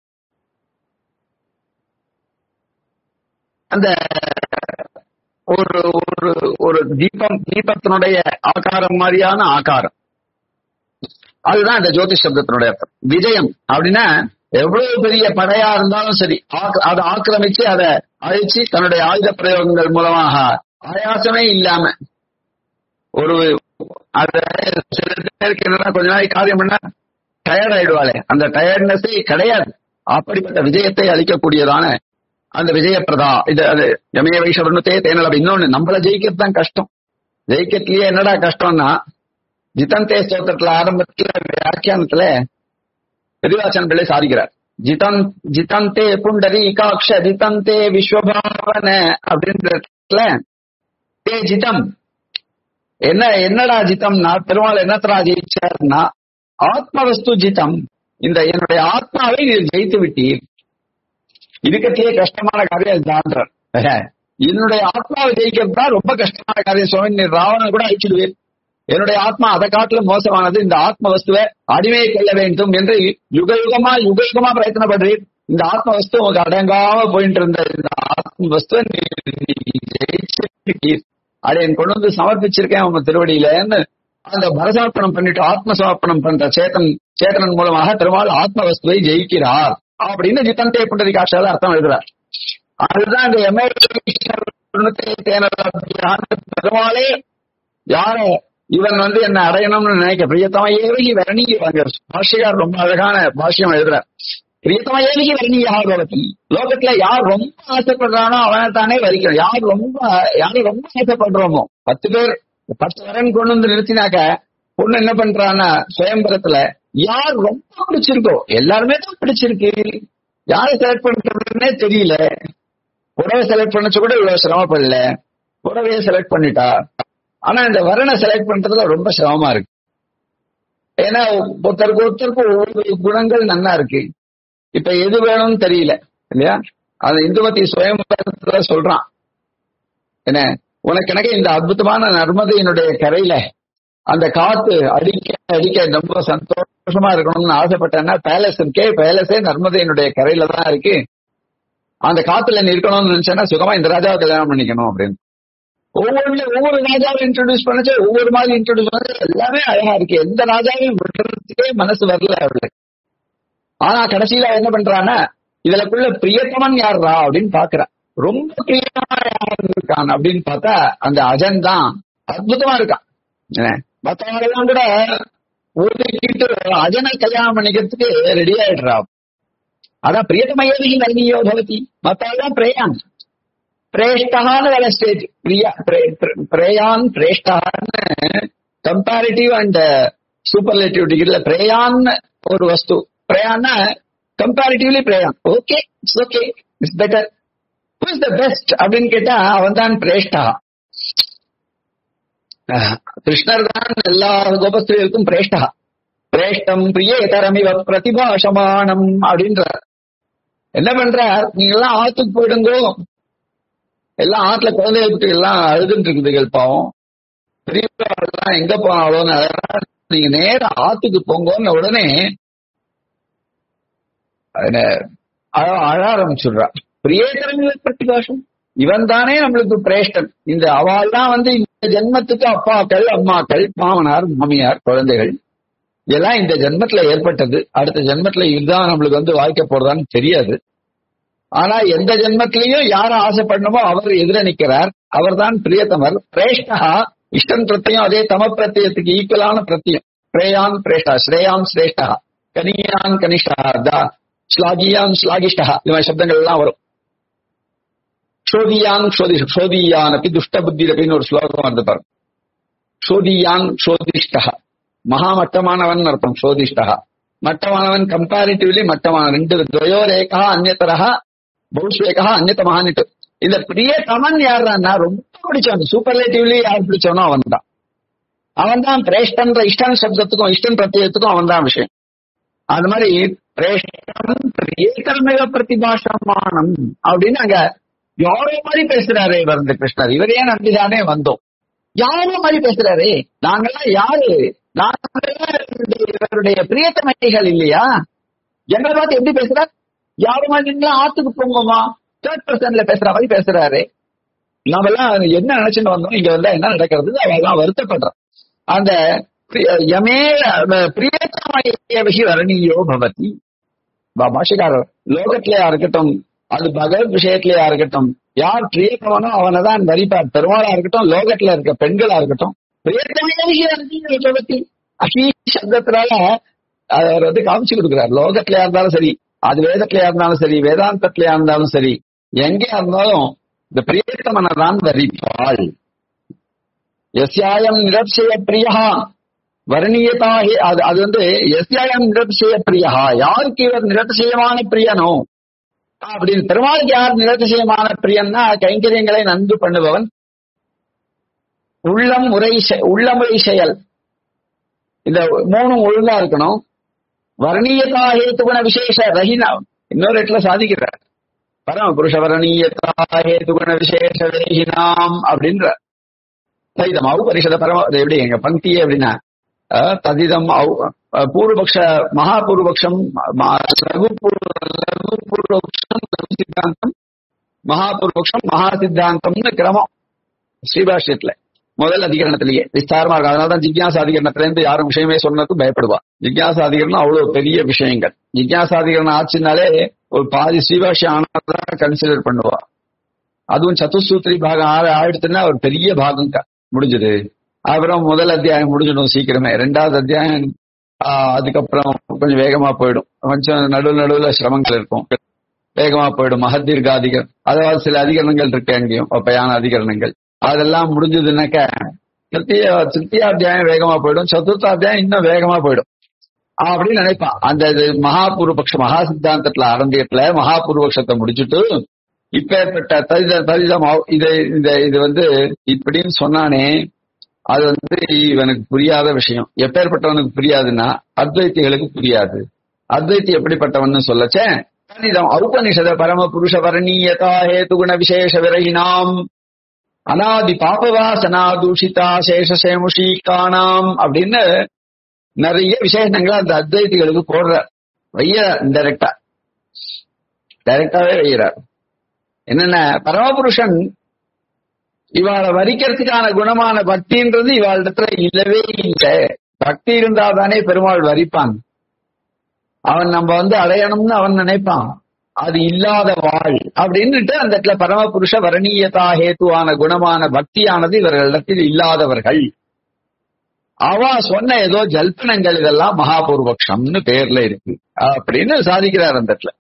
அந்த ஒரு ஒரு ஒரு தீபம் தீபத்தினுடைய ஆகாரம் மாதிரியான ஆகாரம் அதுதான் இந்த ஜோதிஷ் சப்தத்தினுடைய அர்த்தம் விஜயம் அப்படின்னா எவ்வளவு பெரிய படையா இருந்தாலும் சரி ஆக்க- அதை ஆக்கிரமிச்சு அதை அழிச்சு தன்னுடைய ஆயுத பிரயோகங்கள் மூலமாக ஆயாசமே இல்லாம ஒரு அத சில பேருக்கு என்னன்னா கொஞ்ச நாளைக்கு காரியம் பண்ணா டயர்ட் ஆயிடுவாளே அந்த டயர்ட்னஸே கிடையாது அப்படிப்பட்ட விஜயத்தை அளிக்கக்கூடியதான அந்த விஜயப்பிரதா இது அது யமய வைஷவர்ணத்தே தேனல இன்னொன்னு நம்மள ஜெயிக்கிறது தான் கஷ்டம் ஜெயிக்கிறதுலயே என்னடா கஷ்டம்னா ஜிதந்தே ஸ்தோத்திரத்துல ஆரம்பத்துல வியாக்கியானத்துல பெரியவாசன் பிள்ளை சாதிக்கிறார் ஜிதன் ஜிதந்தே புண்டரி காக்ஷ ஜிதந்தே விஸ்வபாவன அப்படின்றதுல ஏ ஜிதம் என்ன என்னடா ஜிதம்னா பெருமாள் என்னத்தரா ஜெயிச்சார்னா ஆத்மவஸ்து ஜிதம் இந்த என்னுடைய ஆத்மாவை நீர் ஜெயித்து விட்டீர் இருக்கத்திலே கஷ்டமான காரியம் இதுதான்றார் என்னுடைய ஆத்மாவை ஜெயிக்கிறது தான் ரொம்ப கஷ்டமான காரியம் சுவாமி நீர் ராவணன் கூட அழிச்சிடுவேன் என்னுடைய ஆத்மா அதை காட்டிலும் மோசமானது இந்த ஆத்ம வஸ்துவை அடிமையை கொள்ள வேண்டும் என்று யுக யுகமா யுக யுகமா பிரயத்தனப்படுறீர் இந்த ஆத்ம வஸ்து உங்களுக்கு அடங்காம போயிட்டு இருந்த இந்த ஆத்ம வஸ்துவை நீ ஜெயிச்சிருக்கீர் அதை என் கொண்டு வந்து சமர்ப்பிச்சிருக்கேன் உங்க திருவடியிலன்னு அந்த பரசமர்ப்பணம் பண்ணிட்டு ஆத்ம சமர்ப்பணம் பண்ற சேத்தன் சேத்தனன் மூலமாக பெருமாள் ஆத்ம வஸ்துவை ஜெயிக்கிறார் அப்படின்னு ஜித்தந்தே புண்டரி காட்சியால அர்த்தம் எழுதுறார் அதுதான் இந்த எம்ஏ பெருமாளே யார இவன் வந்து என்ன அடையணும்னு நினைக்க பிரியத்தம ஏவகி வரணி பாஷையார் ரொம்ப அழகான பாஷ்யம் எழுதுறார் பிரியத்தம ஏவகி வரணீயாக பவதி லோகத்துல யார் ரொம்ப ஆசைப்படுறானோ அவனை தானே வரிக்கணும் யார் ரொம்ப யாரு ரொம்ப ஆசைப்படுறோமோ பத்து பேர் பத்து வரன் கொண்டு வந்து நிறுத்தினாக்க பொண்ணு என்ன பண்றான்னா சுயம்பரத்துல யார் ரொம்ப பிடிச்சிருக்கோ எல்லாருமே தான் பிடிச்சிருக்கு யாரை செலக்ட் பண்றதுன்னே தெரியல புடவை செலக்ட் பண்ணச்சு கூட இவ்வளவு சிரமப்படல புடவைய செலக்ட் பண்ணிட்டா ஆனா இந்த வரனை செலக்ட் பண்றதுல ரொம்ப சிரமமா இருக்கு ஏன்னா ஒருத்தருக்கு ஒருத்தருக்கு ஒவ்வொரு குணங்கள் நல்லா இருக்கு இப்ப எது வேணும்னு தெரியல இல்லையா அந்த இந்துமதி சுயம்பரத்துல சொல்றான் என்ன உனக்கு எனக்கு இந்த அற்புதமான நர்மதையினுடைய கரையில அந்த காத்து அடிக்க அடிக்க ரொம்ப சந்தோஷமா இருக்கணும்னு ஆசைப்பட்டேன்னா பேலஸ் இருக்கே பேலஸே நர்மதையினுடைய கரையில தான் இருக்கு அந்த காத்துல நீ இருக்கணும்னு நினைச்சேன்னா சுகமா இந்த ராஜாவை கல்யாணம் பண்ணிக்கணும் அப்படின்னு ஒவ்வொரு ஒவ்வொரு ராஜாவை இன்ட்ரோடியூஸ் பண்ணச்சு ஒவ்வொரு மாதிரி இன்ட்ரோடியூஸ் பண்ணது எல்லாமே அழகா இருக்கு எந்த ராஜாவையும் விடுறதுக்கே மனசு வரல அவளுக்கு ஆனா கடைசியில என்ன பண்றான்னா இதுலக்குள்ள பிரியத்தமன் யாருடா அப்படின்னு பாக்குறான் ரொம்ப பிரியமா யார் இருக்கான் அப்படின்னு பார்த்தா அந்த அஜன் தான் அற்புதமா இருக்கான் என்ன, மத்தவங்க எல்லாம் கூட ஒதுக்கிட்டு அஜனை கல்யாணம் பண்ணிக்கிறதுக்கு ரெடி ஆயிடுறா அதான் பிரியத்தமயதி நல்னியோ பவதி மத்தவெல்லாம் பிரேயான் பிரேஷ்டகான்னு வேற ஸ்டேஜ் பிரியா பிரே- பிரே- பிரேயான் பிரேஷ்டகான்னு கம்பேரிட்டிவ் அண்ட் சூப்பர்லேட்டிவ் டிகிரில பிரேயான் ஒரு வஸ்து பிரேயான்னா கம்பேரிட்டிவ்லி பிரேயான் okay it's okay it's better who is the best அப்படின்னு கேட்டா அவன் தான் பிரேஷ்டா அஹ், கிருஷ்ணர் தான் எல்லா கோபஸ்திரிகளுக்கும் பிரேஷ்டா பிரேஷ்டம் பிரியேதரமிவ பிரதிபாஷமானம் அப்படின்றார் என்ன பண்றார் நீங்க எல்லாம் ஆத்துக்கு போயிடுங்கோ எல்லாம் ஆத்துல குழந்தைகளுக்கு எல்லாம் அழுதுட்டு இருக்குதுகள் பாவம் பெரியவர்கள்லாம் எங்க போனாலும் அதெல்லாம் நீங்க நேரா ஆத்துக்கு போங்கன்னு உடனே அதுல அழ அழ ஆரம்பிச்சுடுறா பிரியேதரமிவ பிரதிபாஷம் இவன் தானே நம்மளுக்கு பிரேஷ்டன் இந்த அவள் தான் வந்து இந்த ஜென்மத்துக்கு அப்பாக்கள் அம்மாக்கள் மாமனார் மாமியார் குழந்தைகள் இதெல்லாம் இந்த ஜென்மத்துல ஏற்பட்டது அடுத்த ஜென்மத்துல இதுதான் நம்மளுக்கு வந்து வாழ்க்கை போறதான்னு தெரியாது ஆனா எந்த ஜென்மத்திலையும் யார ஆசைப்படணுமோ அவர் எதிர நிக்கிறார் அவர்தான் பிரியத்தமர் பிரேஷ்டா இஷ்டன் பிரத்தியம் அதே தம பிரத்தியத்துக்கு ஈக்குவலான பிரத்தியம் பிரேயான் பிரேஷ்டா ஸ்ரேயான் சிரேஷ்டா கனியான் கனிஷ்டா தா ஸ்லாகியான் ஸ்லாகிஷ்டா இது மாதிரி சப்தங்கள் எல்லாம் வரும் க்ஷோதியான் க்ஷோதி க்ஷோதியான் அப்படி துஷ்ட புத்தி அப்படின்னு ஒரு ஸ்லோகம் வந்து பாருங்க க்ஷோதியான் க்ஷோதிஷ்டா மகா மட்டமானவன் அர்த்தம் க்ஷோதிஷ்டா மட்டமானவன் கம்பேரிட்டிவ்லி மட்டமான ரெண்டு துவயோரேகா அந்நத்தரா பௌஷ்வேகா அந்நியத்தமான்னுட்டு இந்த பிரியதமன் யாருன்னா ரொம்ப பிடிச்சவன் சூப்பர்லேட்டிவ்லி யார் பிடிச்சவனோ அவன் தான் அவன் தான் பிரேஷ்டன்ற இஷ்டன் சப்தத்துக்கும் இஷ்டன் பிரத்யத்துக்கும் அவன் தான் விஷயம் அது மாதிரி பிரேஷ்டம் பிரியேகர்மிக பிரதிபாஷமானம் அப்படின்னு அங்க யாரோ மாதிரி பேசுறாரு இவர் இந்த கிருஷ்ணர் இவரையே நம்பிதானே வந்தோம் யாரோ மாதிரி பேசுறாரு நாங்கெல்லாம் யாரு நாங்கெல்லாம் இவருடைய பிரியத்தமைகள் இல்லையா எங்களை பார்த்து எப்படி பேசுறார் யாரு மாதிரி ஆத்துக்கு போங்கம்மா தேர்ட் பர்சன்ல பேசுற மாதிரி பேசுறாரு நாமெல்லாம் என்ன நினைச்சுட்டு வந்தோம் இங்க வந்தா என்ன நடக்கிறது அவெல்லாம் வருத்தப்படுறோம் அந்த யமே பிரியத்தமய விஷயம் வரணீயோ பவதி பாஷக்காரர் லோகத்திலேயா இருக்கட்டும் அது பகவத் விஷயத்திலேயா இருக்கட்டும் யார் பிரியத்தமனோ அவனை தான் வரிப்பார் பெருமாளா இருக்கட்டும் லோகத்துல இருக்க பெண்களா இருக்கட்டும் பிரியத்தமய விஷயம் பவதி அஹி சப்தத்தினால அவர் வந்து காமிச்சு கொடுக்கிறார் லோகத்திலயா இருந்தாலும் சரி அது வேதத்திலயா இருந்தாலும் சரி வேதாந்தத்திலயா இருந்தாலும் சரி எங்கேயா இருந்தாலும் இந்த பிரியத்தமனை தான் வரிப்பாள் எஸ்யாயம் நிரப்சய பிரியா வர்ணியதா அது அது வந்து எஸ்யாயம் நிரப்சய பிரியா யாருக்கு இவர் நிரதிசயமான பிரியனோ அப்படின்னு பெருமாளுக்கு யார் நிரதிசயமான பிரியன்னா கைங்கரியங்களை நன்கு பண்ணுபவன் உள்ளம் உரை உள்ளமுறை செயல் இந்த மூணும் ஒழுங்கா இருக்கணும் வர்ணீயதா ஹேத்துகுண விசேஷ ரஹினா இன்னொரு இடத்துல சாதிக்கிறார் பரம புருஷ வர்ணீயதா ஹேத்துகுண விசேஷ ரஹினாம் அப்படின்ற சைதம் அவு பரிஷத பரம அது எப்படி எங்க பங்கி அப்படின்னா ததிதம் பூர்வபக்ஷ மகா பூர்வபக்ஷம் லகு லகு பூர்வபக்ஷம் லகு சித்தாந்தம் மகா பூர்வபக்ஷம் மகா சித்தாந்தம்னு கிரமம் ஸ்ரீபாஷ்யத்துல முதல் அதிகரணத்திலேயே விஸ்தாரமா இருக்கும் அதனாலதான் ஜிக்யாசாதிகரணத்துல இருந்து யாரும் விஷயமே சொன்னதுக்கு பயப்படுவா ஜிக்யாசாதிகரணம் அவ்வளவு பெரிய விஷயங்கள் ஜிக்யாசாதிகரணம் ஆச்சுனாலே ஒரு பாதி ஸ்ரீபாஷ்யம் ஆனாதான் கன்சிடர் பண்ணுவா அதுவும் சதுசூத்திரி பாகம் ஆறு ஆயிடுத்துன்னா ஒரு பெரிய பாகம் முடிஞ்சது அப்புறம் முதல் அத்தியாயம் முடிஞ்சிடும் சீக்கிரமே ரெண்டாவது அத்தியாயம் அதுக்கப்புறம் கொஞ்சம் வேகமா போயிடும் கொஞ்சம் நடுவு நடுவுல சிரமங்கள் இருக்கும் வேகமா போயிடும் மகதீர்காதிகர் அதாவது சில அதிகரணங்கள் இருக்கு அங்கேயும் ஒப்பையான அதிகரணங்கள் அதெல்லாம் முடிஞ்சதுன்னாக்க திருத்திய திருத்தியாத்தியாயம் வேகமா போயிடும் சதுர்த்தாத்தியாயம் இன்னும் வேகமா போயிடும் அப்படின்னு நினைப்பான் அந்த இது மகாபூர்வபக்ஷ மகா சித்தாந்தத்துல ஆரம்பியத்துல மகாபூர்வபக்ஷத்தை முடிச்சுட்டு இப்பேற்பட்ட தரித தரிதம் இது இந்த இது வந்து இப்படின்னு சொன்னானே அது வந்து இவனுக்கு புரியாத விஷயம் எப்பேற்பட்டவனுக்கு புரியாதுன்னா அத்வைத்திகளுக்கு புரியாது அத்வைத்தி எப்படிப்பட்டவன் சொல்லச்சே தனிதம் ஔபனிஷத பரம புருஷ வர்ணீயதா ஹேதுகுண விசேஷ விரகினாம் அனாதி பாபவாசனா தூஷிதா சேஷசேமுஷீகானாம் அப்படின்னு நிறைய விசேஷங்களை அந்த அத்வைத்திகளுக்கு போடுற வைய டைரக்டா டைரக்டாவே வைக்கிறார் என்னென்ன பரமபுருஷன் இவாளை வரிக்கிறதுக்கான குணமான பக்தின்றது இவாளிடத்துல இல்லவே இல்லை பக்தி இருந்தாதானே பெருமாள் வரிப்பான் அவன் நம்ம வந்து அடையணும்னு அவன் நினைப்பான் அது இல்லாத வாழ் அப்படின்னுட்டு அந்த இடத்துல பரமபுருஷ வரணீயதா ஹேத்துவான குணமான பக்தியானது இவர்களிடத்தில் இல்லாதவர்கள் அவ சொன்ன ஏதோ ஜல்பனங்கள் இதெல்லாம் மகாபூர்வக்ஷம்னு பேர்ல இருக்கு அப்படின்னு சாதிக்கிறார் அந்த இடத்துல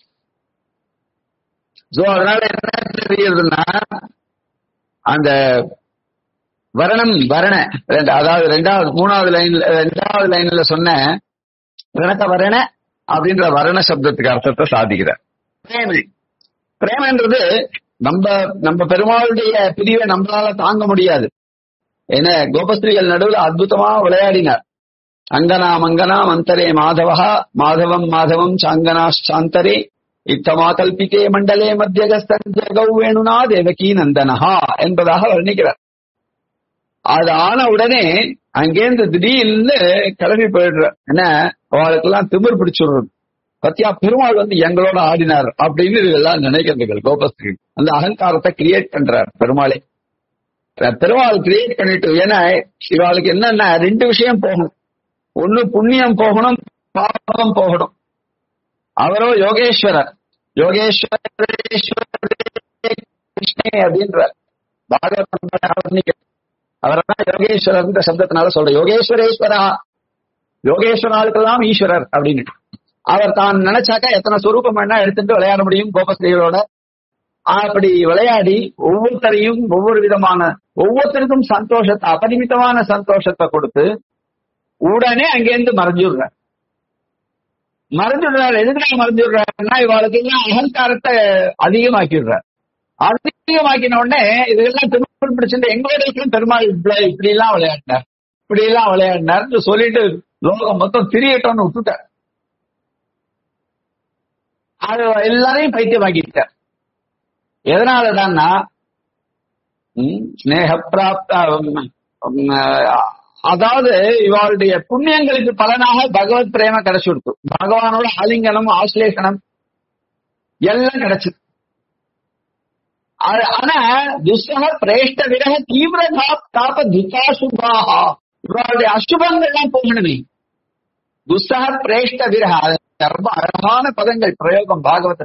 சோ அதனால என்ன தெரியுதுன்னா அந்த வரணம் வரண அதாவது ரெண்டாவது மூணாவது லைன்ல ரெண்டாவது லைன்ல சொன்ன ரணக்க வரண அப்படின்ற வரண சப்தத்துக்கு அர்த்தத்தை சாதிக்கிறார் பிரேமை பிரேமன்றது நம்ம நம்ம பெருமாளுடைய பிரிவை நம்மளால தாங்க முடியாது ஏன்னா கோபஸ்திரிகள் நடுவில் அற்புதமா விளையாடினார் அங்கனா மங்கனா மந்தரே மாதவா மாதவம் மாதவம் சாங்கனா சாந்தரே இத்தமா கல்பித்தே மண்டலே மத்தியகஸ்தன் ஜெகௌ வேணுனா தேவகி நந்தனஹா என்பதாக வர்ணிக்கிறார் அது ஆன உடனே அங்கேருந்து திடீர்னு கிளம்பி போயிடுற என்ன அவளுக்கெல்லாம் திமிர் பிடிச்சிடுறது பத்தியா பெருமாள் வந்து எங்களோட ஆடினார் அப்படின்னு இதெல்லாம் நினைக்கிறதுகள் கோபஸ்திரி அந்த அகங்காரத்தை கிரியேட் பண்றார் பெருமாளே பெருமாள் கிரியேட் பண்ணிட்டு ஏன்னா இவாளுக்கு என்னன்னா ரெண்டு விஷயம் போகணும் ஒண்ணு புண்ணியம் போகணும் பாபம் போகணும் அவரோ யோகேஸ்வரர் யோகேஸ்வரேஸ்வரே கிருஷ்ணே அப்படின்றார் பாகவதம் அவரெல்லாம் யோகேஸ்வரர் சப்தத்தினால சொல்ற யோகேஸ்வரேஸ்வரா யோகேஸ்வராளுக்கெல்லாம் ஈஸ்வரர் அப்படின்னு அவர் தான் நினைச்சாக்கா எத்தனை சொரூபம் வேணா எடுத்துட்டு விளையாட முடியும் கோபஸ்ரீகளோட அப்படி விளையாடி ஒவ்வொருத்தரையும் ஒவ்வொரு விதமான ஒவ்வொருத்தருக்கும் சந்தோஷத்தை அபரிமிதமான சந்தோஷத்தை கொடுத்து உடனே அங்கேருந்து மறைஞ்சுடுற மறைஞ்சுடுறாரு எதுக்கு மறைஞ்சு விடுறாருன்னா இவாளுக்கு எல்லாம் அகங்காரத்தை அதிகமாக்கி விடுறாரு அதிகமாக்கின உடனே இதெல்லாம் திரும்ப பிடிச்சிட்டு எங்களுடைய பெருமாள் இப்படி இப்படி எல்லாம் விளையாடினார் இப்படி எல்லாம் விளையாடினார்னு சொல்லிட்டு லோகம் மொத்தம் திரியட்டோம்னு விட்டுட்டார் அது எல்லாரையும் பைத்தியமாக்கிட்டார் எதனாலதான்னா ம், ஸ்நேக பிராப்த ம், ம், அதாவது இவளுடைய புண்ணியங்களுக்கு பலனாக பகவத் பிரேம கிடைச்சு கொடுத்து பகவானோட ஆலிங்கனம் ஆசிலேஷனம் எல்லாம் கிடைச்சது ஆ- ஆனா துஸ்ஸக பிரேஷ்ட விரக தீவிர தாப் தாப துதாசுபாக இவருடைய அசுபங்கள்லாம் போகணுமே துஸ்ஸக பிரேஷ்ட விரக அது ரொம்ப அழகான பதங்கள் பிரயோகம் பாகவத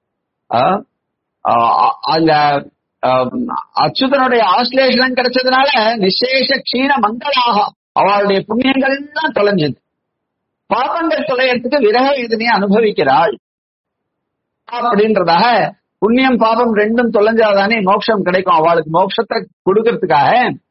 அந்த ஆம், அச்சுதனுடைய ஆசிலேஷனம் கிடைச்சதுனால நிசேஷ க்ஷீண மங்களாக அவளுடைய புண்ணியங்கள் எல்லாம் தொலைஞ்சது பாபங்கள் தொலையறதுக்கு விரக வேதனையை அனுபவிக்கிறாள் அப்படின்றதாக புண்ணியம் பாபம் ரெண்டும் தொலைஞ்சாதானே மோட்சம் கிடைக்கும் அவளுக்கு மோட்சத்தை கொடுக்கறதுக்காக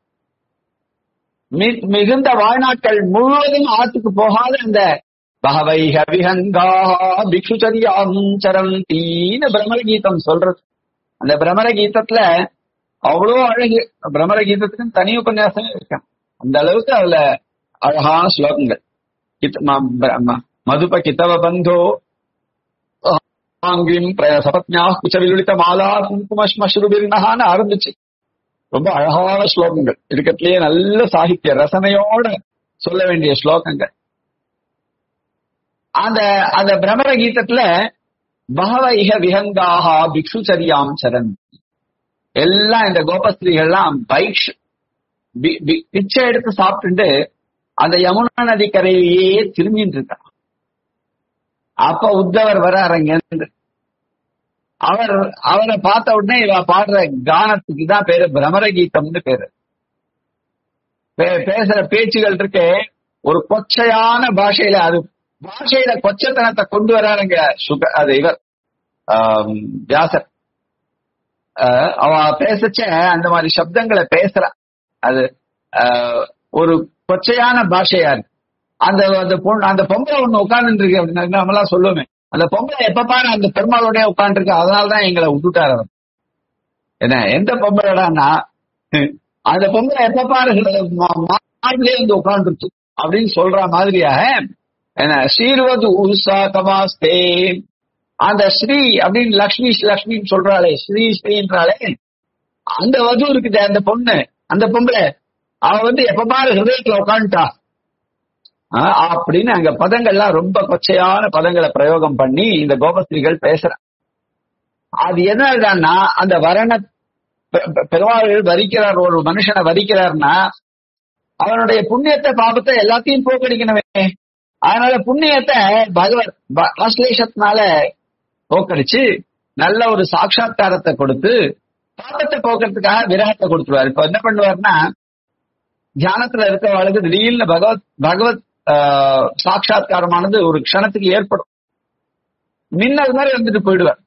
மி- மிகுந்த வாழ்நாட்கள் முழுவதும் ஆத்துக்கு போகாத அந்த பகவைக விஹங்கா பிக்ஷுச்சரியாம் சரந்தீன்னு பிரம்மர கீதம் சொல்றது அந்த பிரம்மர கீதத்துல அவ்வளோ அழகு பிரம்மர கீதத்துக்கு தனி உபன்யாசமே இருக்கு அந்த அளவுக்கு அதுல அழகான ஸ்லோகங்கள் கித்- ம- ப- ம- மதுப கித்தவ பந்தோ ஆங்கிம் சபத்ஞா குச்ச விலுளித்த மாலா குங்கும ஸ்மஸ்ருபிர்னஹான்னு ஆரம்பிச்சு ரொம்ப அழகான ஸ்லோகங்கள் இருக்கத்திலேயே நல்ல சாகித்ய ரசனையோட சொல்ல வேண்டிய ஸ்லோகங்கள் அந்த அந்த பிரமர கீதத்துல பகவைக விஹங்காக பிக்ஷுச்சரியாம் சரண் எல்லாம் இந்த கோபஸ்திரீகள்லாம் பைக்ஷ் பி- பி- பிச்சை எடுத்து சாப்பிட்டுட்டு அந்த யமுனா நதி கரையிலேயே திரும்பிட்டு இருக்கா அப்ப உத்தவர் வர அரங்கேந்து அவர் அவரை பார்த்த உடனே இவ பாடுற கானத்துக்கு தான் பேரு பிரமர கீதம்னு பேரு பே- பேசுற பேச்சுகள் இருக்கு ஒரு கொச்சையான பாஷையில அது பாஷையில கொச்சத்தனத்தை கொண்டு வராருங்க சுக அது இவர் ஆம், வியாசர் ஆஹ் அவ பேசச்ச அந்த மாதிரி சப்தங்களை பேசுறா அது ஆஹ், ஒரு கொச்சையான பாஷையா இருக்கு அந்த அந்த பொண்ணு அந்த பொம்பளை ஒண்ணு உட்கார்ந்து இருக்கு அப்படின்னு நம்மளாம் சொல்லுவோமே அந்த பொம்பளை எப்ப பாரு அந்த பெருமாளோடய உட்கார்ந்து இருக்கு அதனாலதான் எங்களை விட்டுட்டாரு அவர் என்ன எந்த பொம்பளைடான்னா அந்த பொம்பளை எப்ப பாரு மாட்டிலே வந்து உட்கார்ந்துருச்சு அப்படின்னு சொல்ற மாதிரியாக என்ன ஸ்ரீர்வது உஷா கமாஸ்தே அந்த ஸ்ரீ அப்படின்னு லக்ஷ்மி லக்ஷ்மின்னு சொல்றாளே ஸ்ரீ ஸ்ரீன்றாளே அந்த வது இருக்குது அந்த பொண்ணு அந்த பொம்பளை அவ வந்து எப்ப பாரு ஹிருதயத்துல உட்காந்துட்டா ஆஹ் அப்படின்னு அங்க பதங்கள்லாம் ரொம்ப கொச்சையான பதங்களை பிரயோகம் பண்ணி இந்த கோபஸ்திரிகள் பேசுற அது என்னடான்னா அந்த வரண பெ- பெ- பெருமாள் வரிக்கிறார் ஒரு மனுஷனை வரிக்கிறார்னா அவனுடைய புண்ணியத்தை பாபத்தை எல்லாத்தையும் போக்கடிக்கணுமே அதனால புண்ணியத்தை பகவத் ப- ஆசிலேஷத்தினால போக்கடிச்சு நல்ல ஒரு சாட்சா்காரத்தை கொடுத்து பாபத்தை போக்குறதுக்காக விரகத்தை கொடுத்துருவாரு இப்ப என்ன பண்ணுவாருன்னா தியானத்துல இருக்கிறவர்களுக்கு திடீர்னு பகவத் பகவத் ஆஹ், சாட்சாத்காரமானது ஒரு க்ஷணத்துக்கு ஏற்படும் மின்னல் மாதிரி வந்துட்டு போயிடுவார்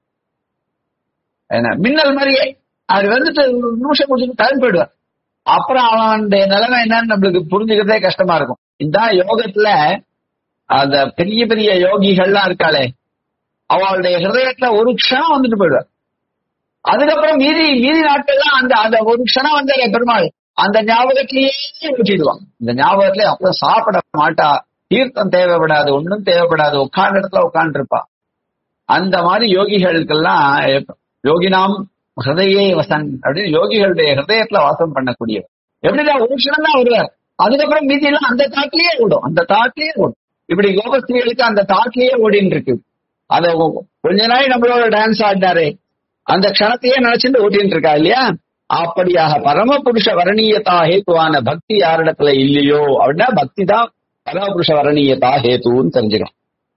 என்ன மின்னல் மாதிரியே அது வந்துட்டு ஒரு நிமிஷம் முடிச்சுட்டு கிளம்பி போயிடுவார் அப்புறம் அவனுடைய நிலைமை என்னன்னு நம்மளுக்கு புரிஞ்சுக்கிறதே கஷ்டமா இருக்கும் இதான் யோகத்துல அந்த பெரிய பெரிய யோகிகள்லாம் இருக்காளே அவளுடைய ஹிருதயத்துல ஒரு க்ஷணம் வந்துட்டு போயிடுவார் அதுக்கப்புறம் மீதி மீதி நாட்கள்லாம் அந்த அந்த ஒரு க்ஷணம் வந்த பெருமாள் அந்த ஞாபகத்திலேயே ஊற்றிடுவான் இந்த ஞாபகத்திலே அப்புறம் சாப்பிட மாட்டா தீர்த்தம் தேவைப்படாது ஒண்ணும் தேவைப்படாது உட்கார்ந்த இடத்துல உட்கார்ந்து இருப்பா அந்த மாதிரி யோகிகளுக்கெல்லாம் எப்ப- யோகினாம் ஹிருதயே வசன் அப்படின்னு யோகிகளுடைய ஹிருதயத்துல வாசம் பண்ணக்கூடியவர் எப்படிதான் ஒரு க்ஷணம் தான் வருவார் அதுக்கப்புறம் மீதி எல்லாம் அந்த தாட்லயே ஓடும் அந்த தாட்லயே ஓடும் இப்படி கோபஸ்திரிகளுக்கு அந்த தாட்லயே ஓடின்னு இருக்கு அத கொஞ்ச நாள் நம்மளோட டான்ஸ் ஆடினாரே அந்த க்ஷணத்தையே நினைச்சுட்டு ஓட்டின்னு இருக்கா இல்லையா அப்படியாக பரமபுருஷ வரணீயதா ஹேத்துவான பக்தி யாரிடத்துல இல்லையோ அப்படின்னா பக்தி தான் பரமபுருஷ வரணீயதா ஹேத்துன்னு தெரிஞ்சுக்கலாம்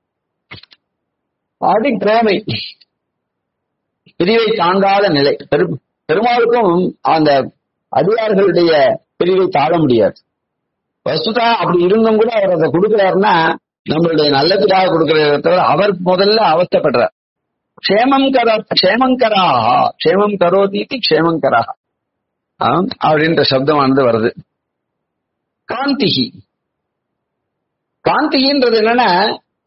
ஆடி பிரேமை பிரிவை தாங்காத நிலை பெரு பெருமாளுக்கும் அந்த அடியார்களுடைய பிரிவை தாழ முடியாது வஸ்துதா அப்படி இருந்தும் கூட அவர் அதை கொடுக்கிறாருன்னா நம்மளுடைய நல்லதுக்காக கொடுக்கிறத தவிர அவர் முதல்ல அவஸ்தப்படுறார் க்ஷேமம் கர க்ஷேமம் கராக க்ஷேமம் கரோதீதி க்ஷேமம் கராக ஆம், அப்படின்ற சப்தமானது வருது காந்திகி காந்திகின்றது என்னன்னா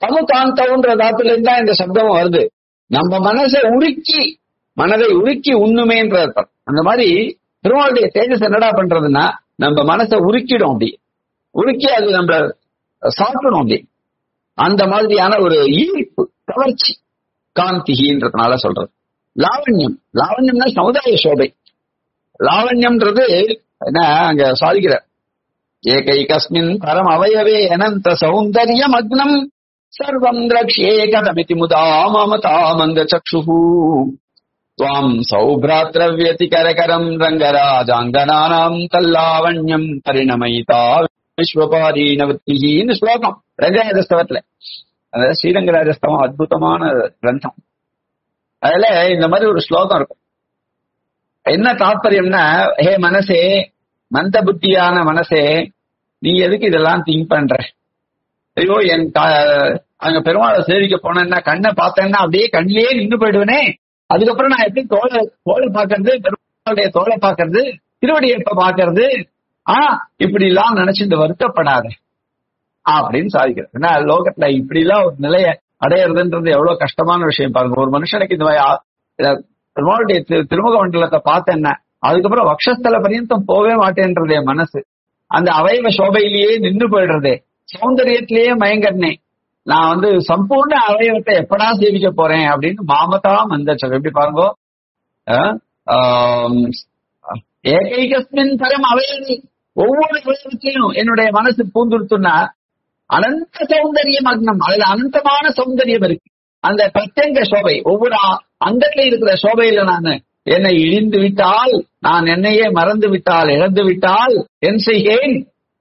தமு காந்தவுன்ற தாத்துல இருந்தா இந்த சப்தம் வருது நம்ம மனசை உருக்கி மனதை உருக்கி உண்ணுமேன்ற அர்த்தம் அந்த மாதிரி பெருமாளுடைய தேஜஸ் என்னடா பண்றதுன்னா நம்ம மனசை உருக்கிடும் அப்படி உருக்கி அது நம்ம சாப்பிடணும் அப்படி அந்த மாதிரியான ஒரு ஈர்ப்பு கவர்ச்சி காந்திகின்றதுனால சொல்றது லாவண்யம் லாவண்யம்னா சமுதாய சோபை லாவண்யம்ன்றது என்ன அங்க சாதிக்கிற ஏகைகஸ்மின் பரம் அவயவே அனந்த சௌந்தர்யம் அக்னம் சர்வம் திரக்ஷே கதமிதி முதா மமதாமந்த சக்ஷுஹு त्वाम् सौभ्रातृव्यतिकरकरम् रङ्गराजाङ्गनानाम् तल्लावण्यम् परिणमयिता விஸ்வபாரீனவத்தின்னு ஸ்லோகம் ரங்கராஜஸ்தவத்துல அதாவது ஸ்ரீரங்கராஜஸ்தவம் அற்புதமான கிரந்தம் அதுல இந்த மாதிரி ஒரு ஸ்லோகம் இருக்கும் என்ன தாற்பயம்னா ஹே மனசே மந்த புத்தியான மனசே நீ எதுக்கு இதெல்லாம் திங்க் பண்ற ஐயோ என் கா- அங்க பெருமாளை சேவிக்க போனேன்னா கண்ணை பார்த்தேன்னா அப்படியே கண்ணிலேயே நின்று போயிடுவேனே அதுக்கப்புறம் நான் எப்படி தோலை தோலை பாக்குறது பெருமாளுடைய தோலை பாக்குறது திருவடி எப்ப பாக்குறது ஆ இப்படி எல்லாம் நினைச்சிட்டு வருத்தப்படாத அப்படின்னு சாதிக்கிறது ஏன்னா லோகத்துல இப்படி எல்லாம் ஒரு நிலைய அடையிறதுன்றது எவ்வளவு கஷ்டமான விஷயம் பாருங்க ஒரு மனுஷனுக்கு இந்த மாதிரி ஆ- இத பெருமாளுடைய திரு- திருமுக மண்டலத்தை பார்த்தேன்னா அதுக்கப்புறம் வக்ஷஸ்தல பரியந்தம் போவே மாட்டேன்றதே மனசு அந்த அவயவ சோபையிலேயே நின்னு போயிடுறதே சௌந்தரியத்திலேயே மயங்கறனே நான் வந்து சம்பூர்ண அவயவத்தை எப்படா சேவிக்க போறேன் அப்படின்னு மாமதா மந்தச்சம் எப்படி பாருங்க அஹ், ஆம், ஏகைகஸ்மின் பரம் அவயவி ஒவ்வொரு அவயவத்திலையும் என்னுடைய மனசு பூந்துடுத்துன்னா அனந்த சௌந்தரியம் அக்னம் அதுல அனந்தமான சௌந்தரியம் இருக்கு அந்த பிரத்யங்க சோபை ஒவ்வொரு அ- அங்கத்துல இருக்கிற சோபையில நான் என்னை இழிந்து விட்டால் நான் என்னையே மறந்து விட்டால் இழந்து விட்டால் என் செய்கேன்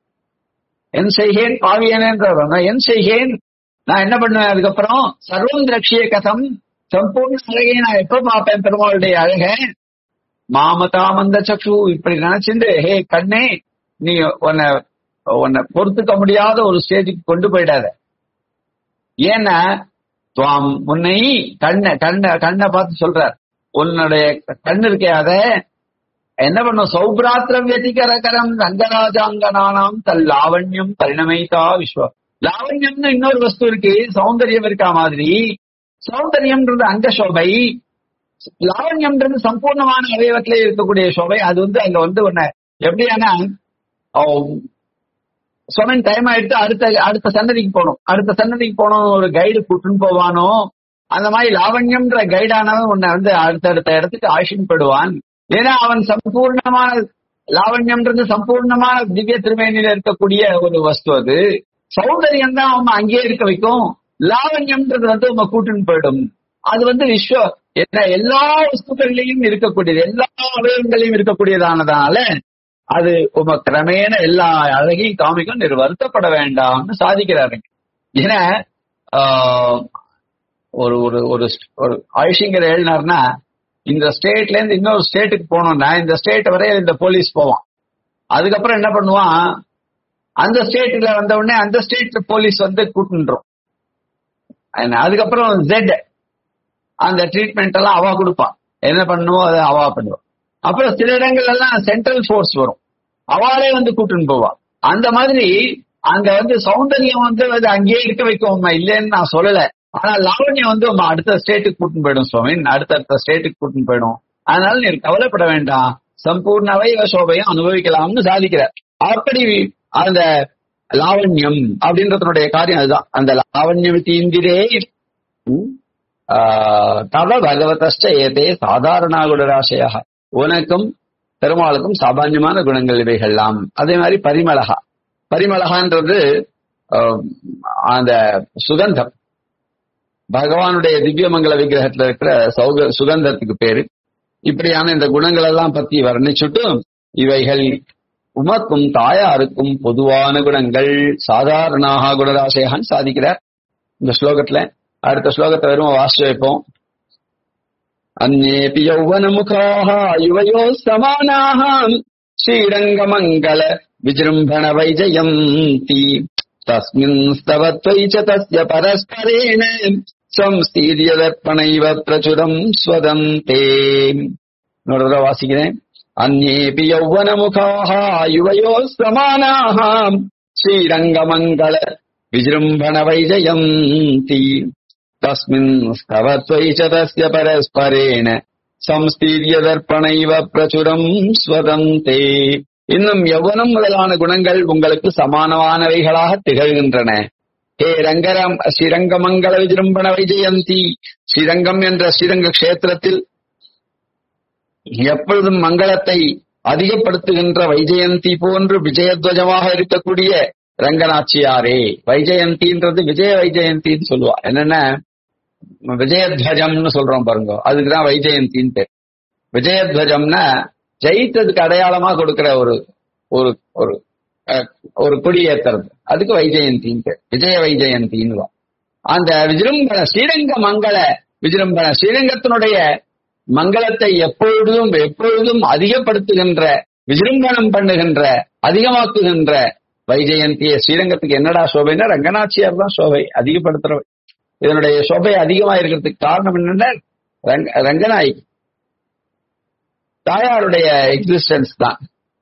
என் செய்கேன் பாவியனேன்ற என் செய்கேன் நான் என்ன பண்ணுவேன் அதுக்கப்புறம் சர்வம் திரட்சிய கதம் சம்பூர்ண அழகை நான் எப்ப பார்ப்பேன் பெருமாளுடைய அழக மாமதா மந்த சக்ஷு இப்படி நினைச்சுட்டு ஹே கண்ணே நீ உன்னை உன்னை பொறுத்துக்க முடியாத ஒரு ஸ்டேஜுக்கு கொண்டு போயிடாத ஏன்னா துவாம் உன்னை கண்ணை கண்ணை கண்ணை பார்த்து சொல்றார் உன்னுடைய கண் இருக்கே அத என்ன பண்ணும் சௌப்ராத்திரம் வெதிகரகரம் ரங்கராஜாங்கனானாம் தல் லாவண்யம் பரிணமைத்தா விஸ்வ லாவண்யம்னு இன்னொரு வஸ்து இருக்கு சௌந்தரியம் இருக்கா மாதிரி சௌந்தரியம்ன்றது அங்க சோபை லாவண்யம்ன்றது சம்பூர்ணமான அவயவத்திலே இருக்கக்கூடிய சோபை அது வந்து அங்க வந்து ஒண்ணு எப்படியானா சொன்ன டைம் ஆயிடுத்து அடுத்த அடுத்த சன்னதிக்கு போகணும் அடுத்த சன்னதிக்கு போனோம் ஒரு கைடு கூட்டுன்னு போவானோ அந்த மாதிரி லாவண்யம்ன்ற கைடானவன் உன்னை வந்து அடுத்தடுத்த இடத்துக்கு ஆஷின் படுவான் ஏன்னா அவன் சம்பூர்ணமான லாவண்யம்ன்றது சம்பூர்ணமான திவ்ய திருமேனியில இருக்கக்கூடிய ஒரு வஸ்து அது சௌந்தரியம் தான் அவன் அங்கேயே இருக்க வைக்கும் லாவண்யம்ன்றது வந்து உங்க கூட்டுன்னு போயிடும் அது வந்து விஸ்வ என்ன எல்லா வஸ்துக்கள்லயும் இருக்கக்கூடியது எல்லா அவயவங்களையும் இருக்கக்கூடியதானதால அது உம கிரமேண எல்லா அழகையும் காமிக்கும் நீர் வருத்தப்பட வேண்டாம்னு சாதிக்கிறாரு ஏன்னா ஆஹ், ஒரு ஒரு ஒரு ஒரு ஆயுஷிங்கிற எழுதினார்னா இந்த ஸ்டேட்ல இருந்து இன்னொரு ஸ்டேட்டுக்கு போனோம்னா இந்த ஸ்டேட் வரைய இந்த போலீஸ் போவான் அதுக்கப்புறம் என்ன பண்ணுவான் அந்த ஸ்டேட்ல வந்த உடனே அந்த ஸ்டேட் போலீஸ் வந்து கூட்டுன்றோம் அதுக்கப்புறம் ஜெட் அந்த ட்ரீட்மெண்ட் எல்லாம் அவா கொடுப்பான் என்ன பண்ணுவோம் அதை அவா பண்ணுவோம் அப்புறம் சில இடங்கள்ல எல்லாம் சென்ட்ரல் ஃபோர்ஸ் வரும் அவாளே வந்து கூட்டுன்னு போவா அந்த மாதிரி அங்க வந்து சௌந்தரியம் வந்து அது அங்கேயே இருக்க வைக்கும் இல்லைன்னு நான் சொல்லல ஆனா லாவண்யம் வந்து உம்மை அடுத்த ஸ்டேட்டுக்கு கூட்டின்னு போயிடும் சுவாமி அடுத்தடுத்த ஸ்டேட்டுக்கு கூட்டின்னு போயிடும் அதனால நீ கவலைப்பட வேண்டாம் சம்பூர்ண அவயவ சோபையும் அனுபவிக்கலாம்னு சாதிக்கிறார் அப்படி அந்த லாவண்யம் அப்படின்றதனுடைய காரியம் அதுதான் அந்த லாவண்யம் தீந்திரே ம், ஆஹ், தவ பகவதஷ்ட ஏதே சாதாரண குணராசயா உனக்கும் பெருமாளுக்கும் சாமான்யமான குணங்கள் இவைகள்லாம் அதே மாதிரி பரிமளகா பரிமளகான்றது ஆஹ், அந்த சுகந்தம் பகவானுடைய திவ்யமங்கல விக்கிரகத்துல இருக்கிற சௌக சுகந்தத்துக்கு பேரு இப்படியான இந்த குணங்கள் எல்லாம் பத்தி வர்ணிச்சுட்டு இவைகள் உமக்கும் தாயாருக்கும் பொதுவான குணங்கள் சாதாரணாக குணராசையான்னு சாதிக்கிறார் இந்த ஸ்லோகத்துல அடுத்த ஸ்லோகத்தை வெறும் வாசிச்சு வைப்போம் அந்நேபி யௌவனமுகாः யுவயோः சமானாः ஸ்ரீரங்கமங்கல விஜృంభణ வைஜயந்தி தஸ்மின் ஸ்தவத்வை ச தஸ்ய பரஸ்பரேண சம்ஸ்தீரிய தர்ப்பணைவ பிரச்சுரம் ஸ்வதந்தே இன்னொரு தடவை வாசிக்கிறேன் அந்நேபி யௌவனமுகாः யுவயோः சமானாः ஸ்ரீரங்கமங்கல விஜృంభణ வைஜயந்தி தஸ்மின் ஸ்தவத்வை ச தஸ்ய பரஸ்பரேண சம்ஸ்தீரிய தர்ப்பணைவ பிரச்சுரம் ஸ்வதந்தே இன்னும் யௌவனம் முதலான குணங்கள் உங்களுக்கு சமானமானவைகளாக திகழ்கின்றன ஹே ரங்கரம் ஸ்ரீரங்கமங்கல விஜృంభణ வைஜயந்தி ஸ்ரீரங்கம் என்ற ஸ்ரீரங்க கஷேத்திரத்தில் எப்பொழுதும் மங்களத்தை அதிகப்படுத்துகின்ற வைஜெயந்தி போன்று விஜயத்வஜமாக இருக்கக்கூடிய ரங்கநாச்சியாரே வைஜெயந்தின்றது விஜய வைஜெயந்தின்னு சொல்லுவா என்னன்னா விஜயத்வஜம்னு சொல்றோம் பாருங்க அதுக்குதான் வைஜெயந்தின்னு பேர் விஜயத்வஜம்னா ஜெயித்ததுக்கு அடையாளமா கொடுக்கிற ஒரு ஒரு ஒரு அஹ், ஒரு கொடி ஏத்துறது அதுக்கு வைஜெயந்தின்னு பேர் விஜய வைஜெயந்தின்னு அந்த விஜృంభణ ஸ்ரீரங்க மங்கள விஜృంభణ ஸ்ரீரங்கத்தினுடைய மங்களத்தை எப்பொழுதும் எப்பொழுதும் அதிகப்படுத்துகின்ற விஜృంభணம் பண்ணுகின்ற அதிகமாக்குகின்ற வைஜெயந்திய ஸ்ரீரங்கத்துக்கு என்னடா சோபைன்னா ரங்கநாச்சியார் தான் சோபை அதிகப்படுத்துறவை இதனுடைய சோபை அதிகமா இருக்கிறதுக்கு காரணம் என்னன்னா ரங்க ரங்கநாயகி தாயாருடைய எக்ஸிஸ்டன்ஸ் தான்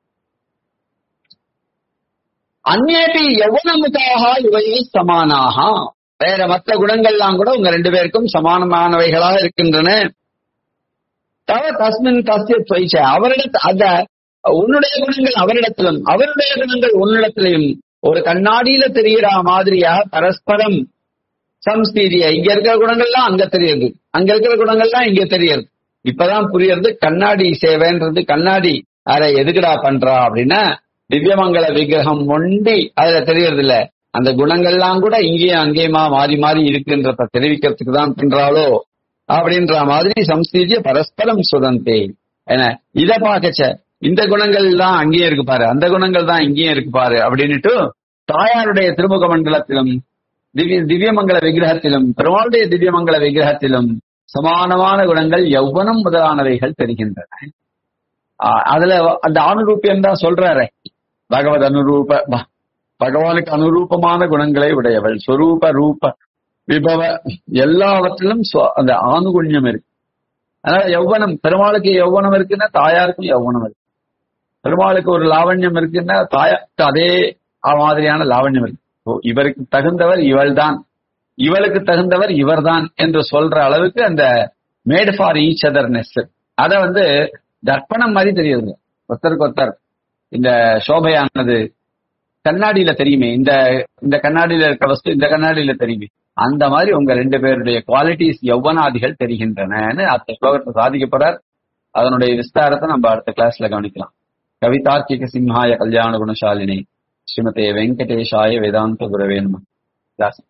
அந்நேபி யவனமுகாக இவையே சமானாக வேற மற்ற குணங்கள்லாம் கூட உங்க ரெண்டு பேருக்கும் சமானமானவைகளாக இருக்கின்றன தவ தஸ்மின் தஸ்ய துவைச்ச அவரிடத்து அந்த உன்னுடைய குணங்கள் அவரிடத்திலும் அவருடைய குணங்கள் உன்னிடத்திலையும் ஒரு கண்ணாடியில தெரிகிற மாதிரியாக பரஸ்பரம் சம்ஸ்தீரிய இங்க இருக்கிற குணங்கள்லாம் அங்க தெரியுது அங்க இருக்கிற குணங்கள்லாம் இங்க தெரியுது இப்பதான் புரியுறது கண்ணாடி சேவைன்றது கண்ணாடி அரை எதுக்குடா பண்றா அப்படின்னா திவ்யமங்கல விக்கிரகம் ஒண்டி அதுல தெரியறது இல்ல அந்த குணங்கள்லாம் கூட இங்கேயும் அங்கேயுமா மாறி மாறி இருக்குன்றத தெரிவிக்கிறதுக்கு தான் பண்றாளோ அப்படின்ற மாதிரி சம்ஸ்தீதிய பரஸ்பரம் சுதந்தே என்ன இத பாக்கச்ச இந்த குணங்கள் தான் அங்கேயும் இருக்கு பாரு அந்த குணங்கள் தான் இங்கேயும் இருக்கு பாரு அப்படின்னுட்டு தாயாருடைய திருமுக மண்டலத்திலும் திவ்ய திவ்யமங்கல விக்கிரகத்திலும் பெருமாளுடைய திவ்யமங்கல விக்கிரகத்திலும் சமானமான குணங்கள் யௌவனம் முதலானவைகள் தெரிகின்றன ஆஹ் அதுல அந்த அனுரூபியம் தான் சொல்றாரு பகவத் அனுரூப ப- பகவானுக்கு அனுரூபமான குணங்களை உடையவள் சொரூப ரூப விபவ எல்லாவற்றிலும் ஸ்வ- அந்த ஆணுகுண்யம் இருக்கு அதனால யௌவனம் பெருமாளுக்கு யௌவனம் இருக்குன்னா தாயாருக்கும் யௌவனம் இருக்கு பெருமாளுக்கு ஒரு லாவண்யம் இருக்குன்னா தாயாருக்கு அதே மாதிரியான லாவண்யம் இருக்கு ஓ, இவருக்கு தகுந்தவர் இவள்தான் இவளுக்கு தகுந்தவர் இவர்தான் என்று சொல்ற அளவுக்கு அந்த மேட் ஃபார் ஈச் அதர்னஸ் அத வந்து தர்ப்பணம் மாதிரி தெரியுது ஒருத்தருக்கு ஒருத்தர் இந்த சோபையானது கண்ணாடியில தெரியுமே இந்த இந்த கண்ணாடியில இருக்க வஸ்து இந்த கண்ணாடியில தெரியுமே அந்த மாதிரி உங்க ரெண்டு பேருடைய குவாலிட்டிஸ் யௌவனாதிகள் தெரிகின்றனன்னு அடுத்த ஸ்லோகத்தை சாதிக்க போறார் அதனுடைய விஸ்தாரத்தை நம்ம அடுத்த கிளாஸ்ல கவனிக்கலாம் கவிதார்க்கிக சிம்ஹாய கல்யாண குணசாலினி ஸ்ரீமதே வெங்கடேஷாய வேதாந்த குரவே நம தாஸ்.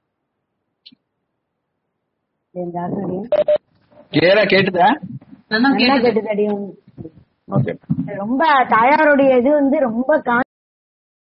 கிளியரா கேட்டுதா நல்லா கேட்டுதடி ஓகே ரொம்ப தாயாருடைய இது வந்து ரொம்ப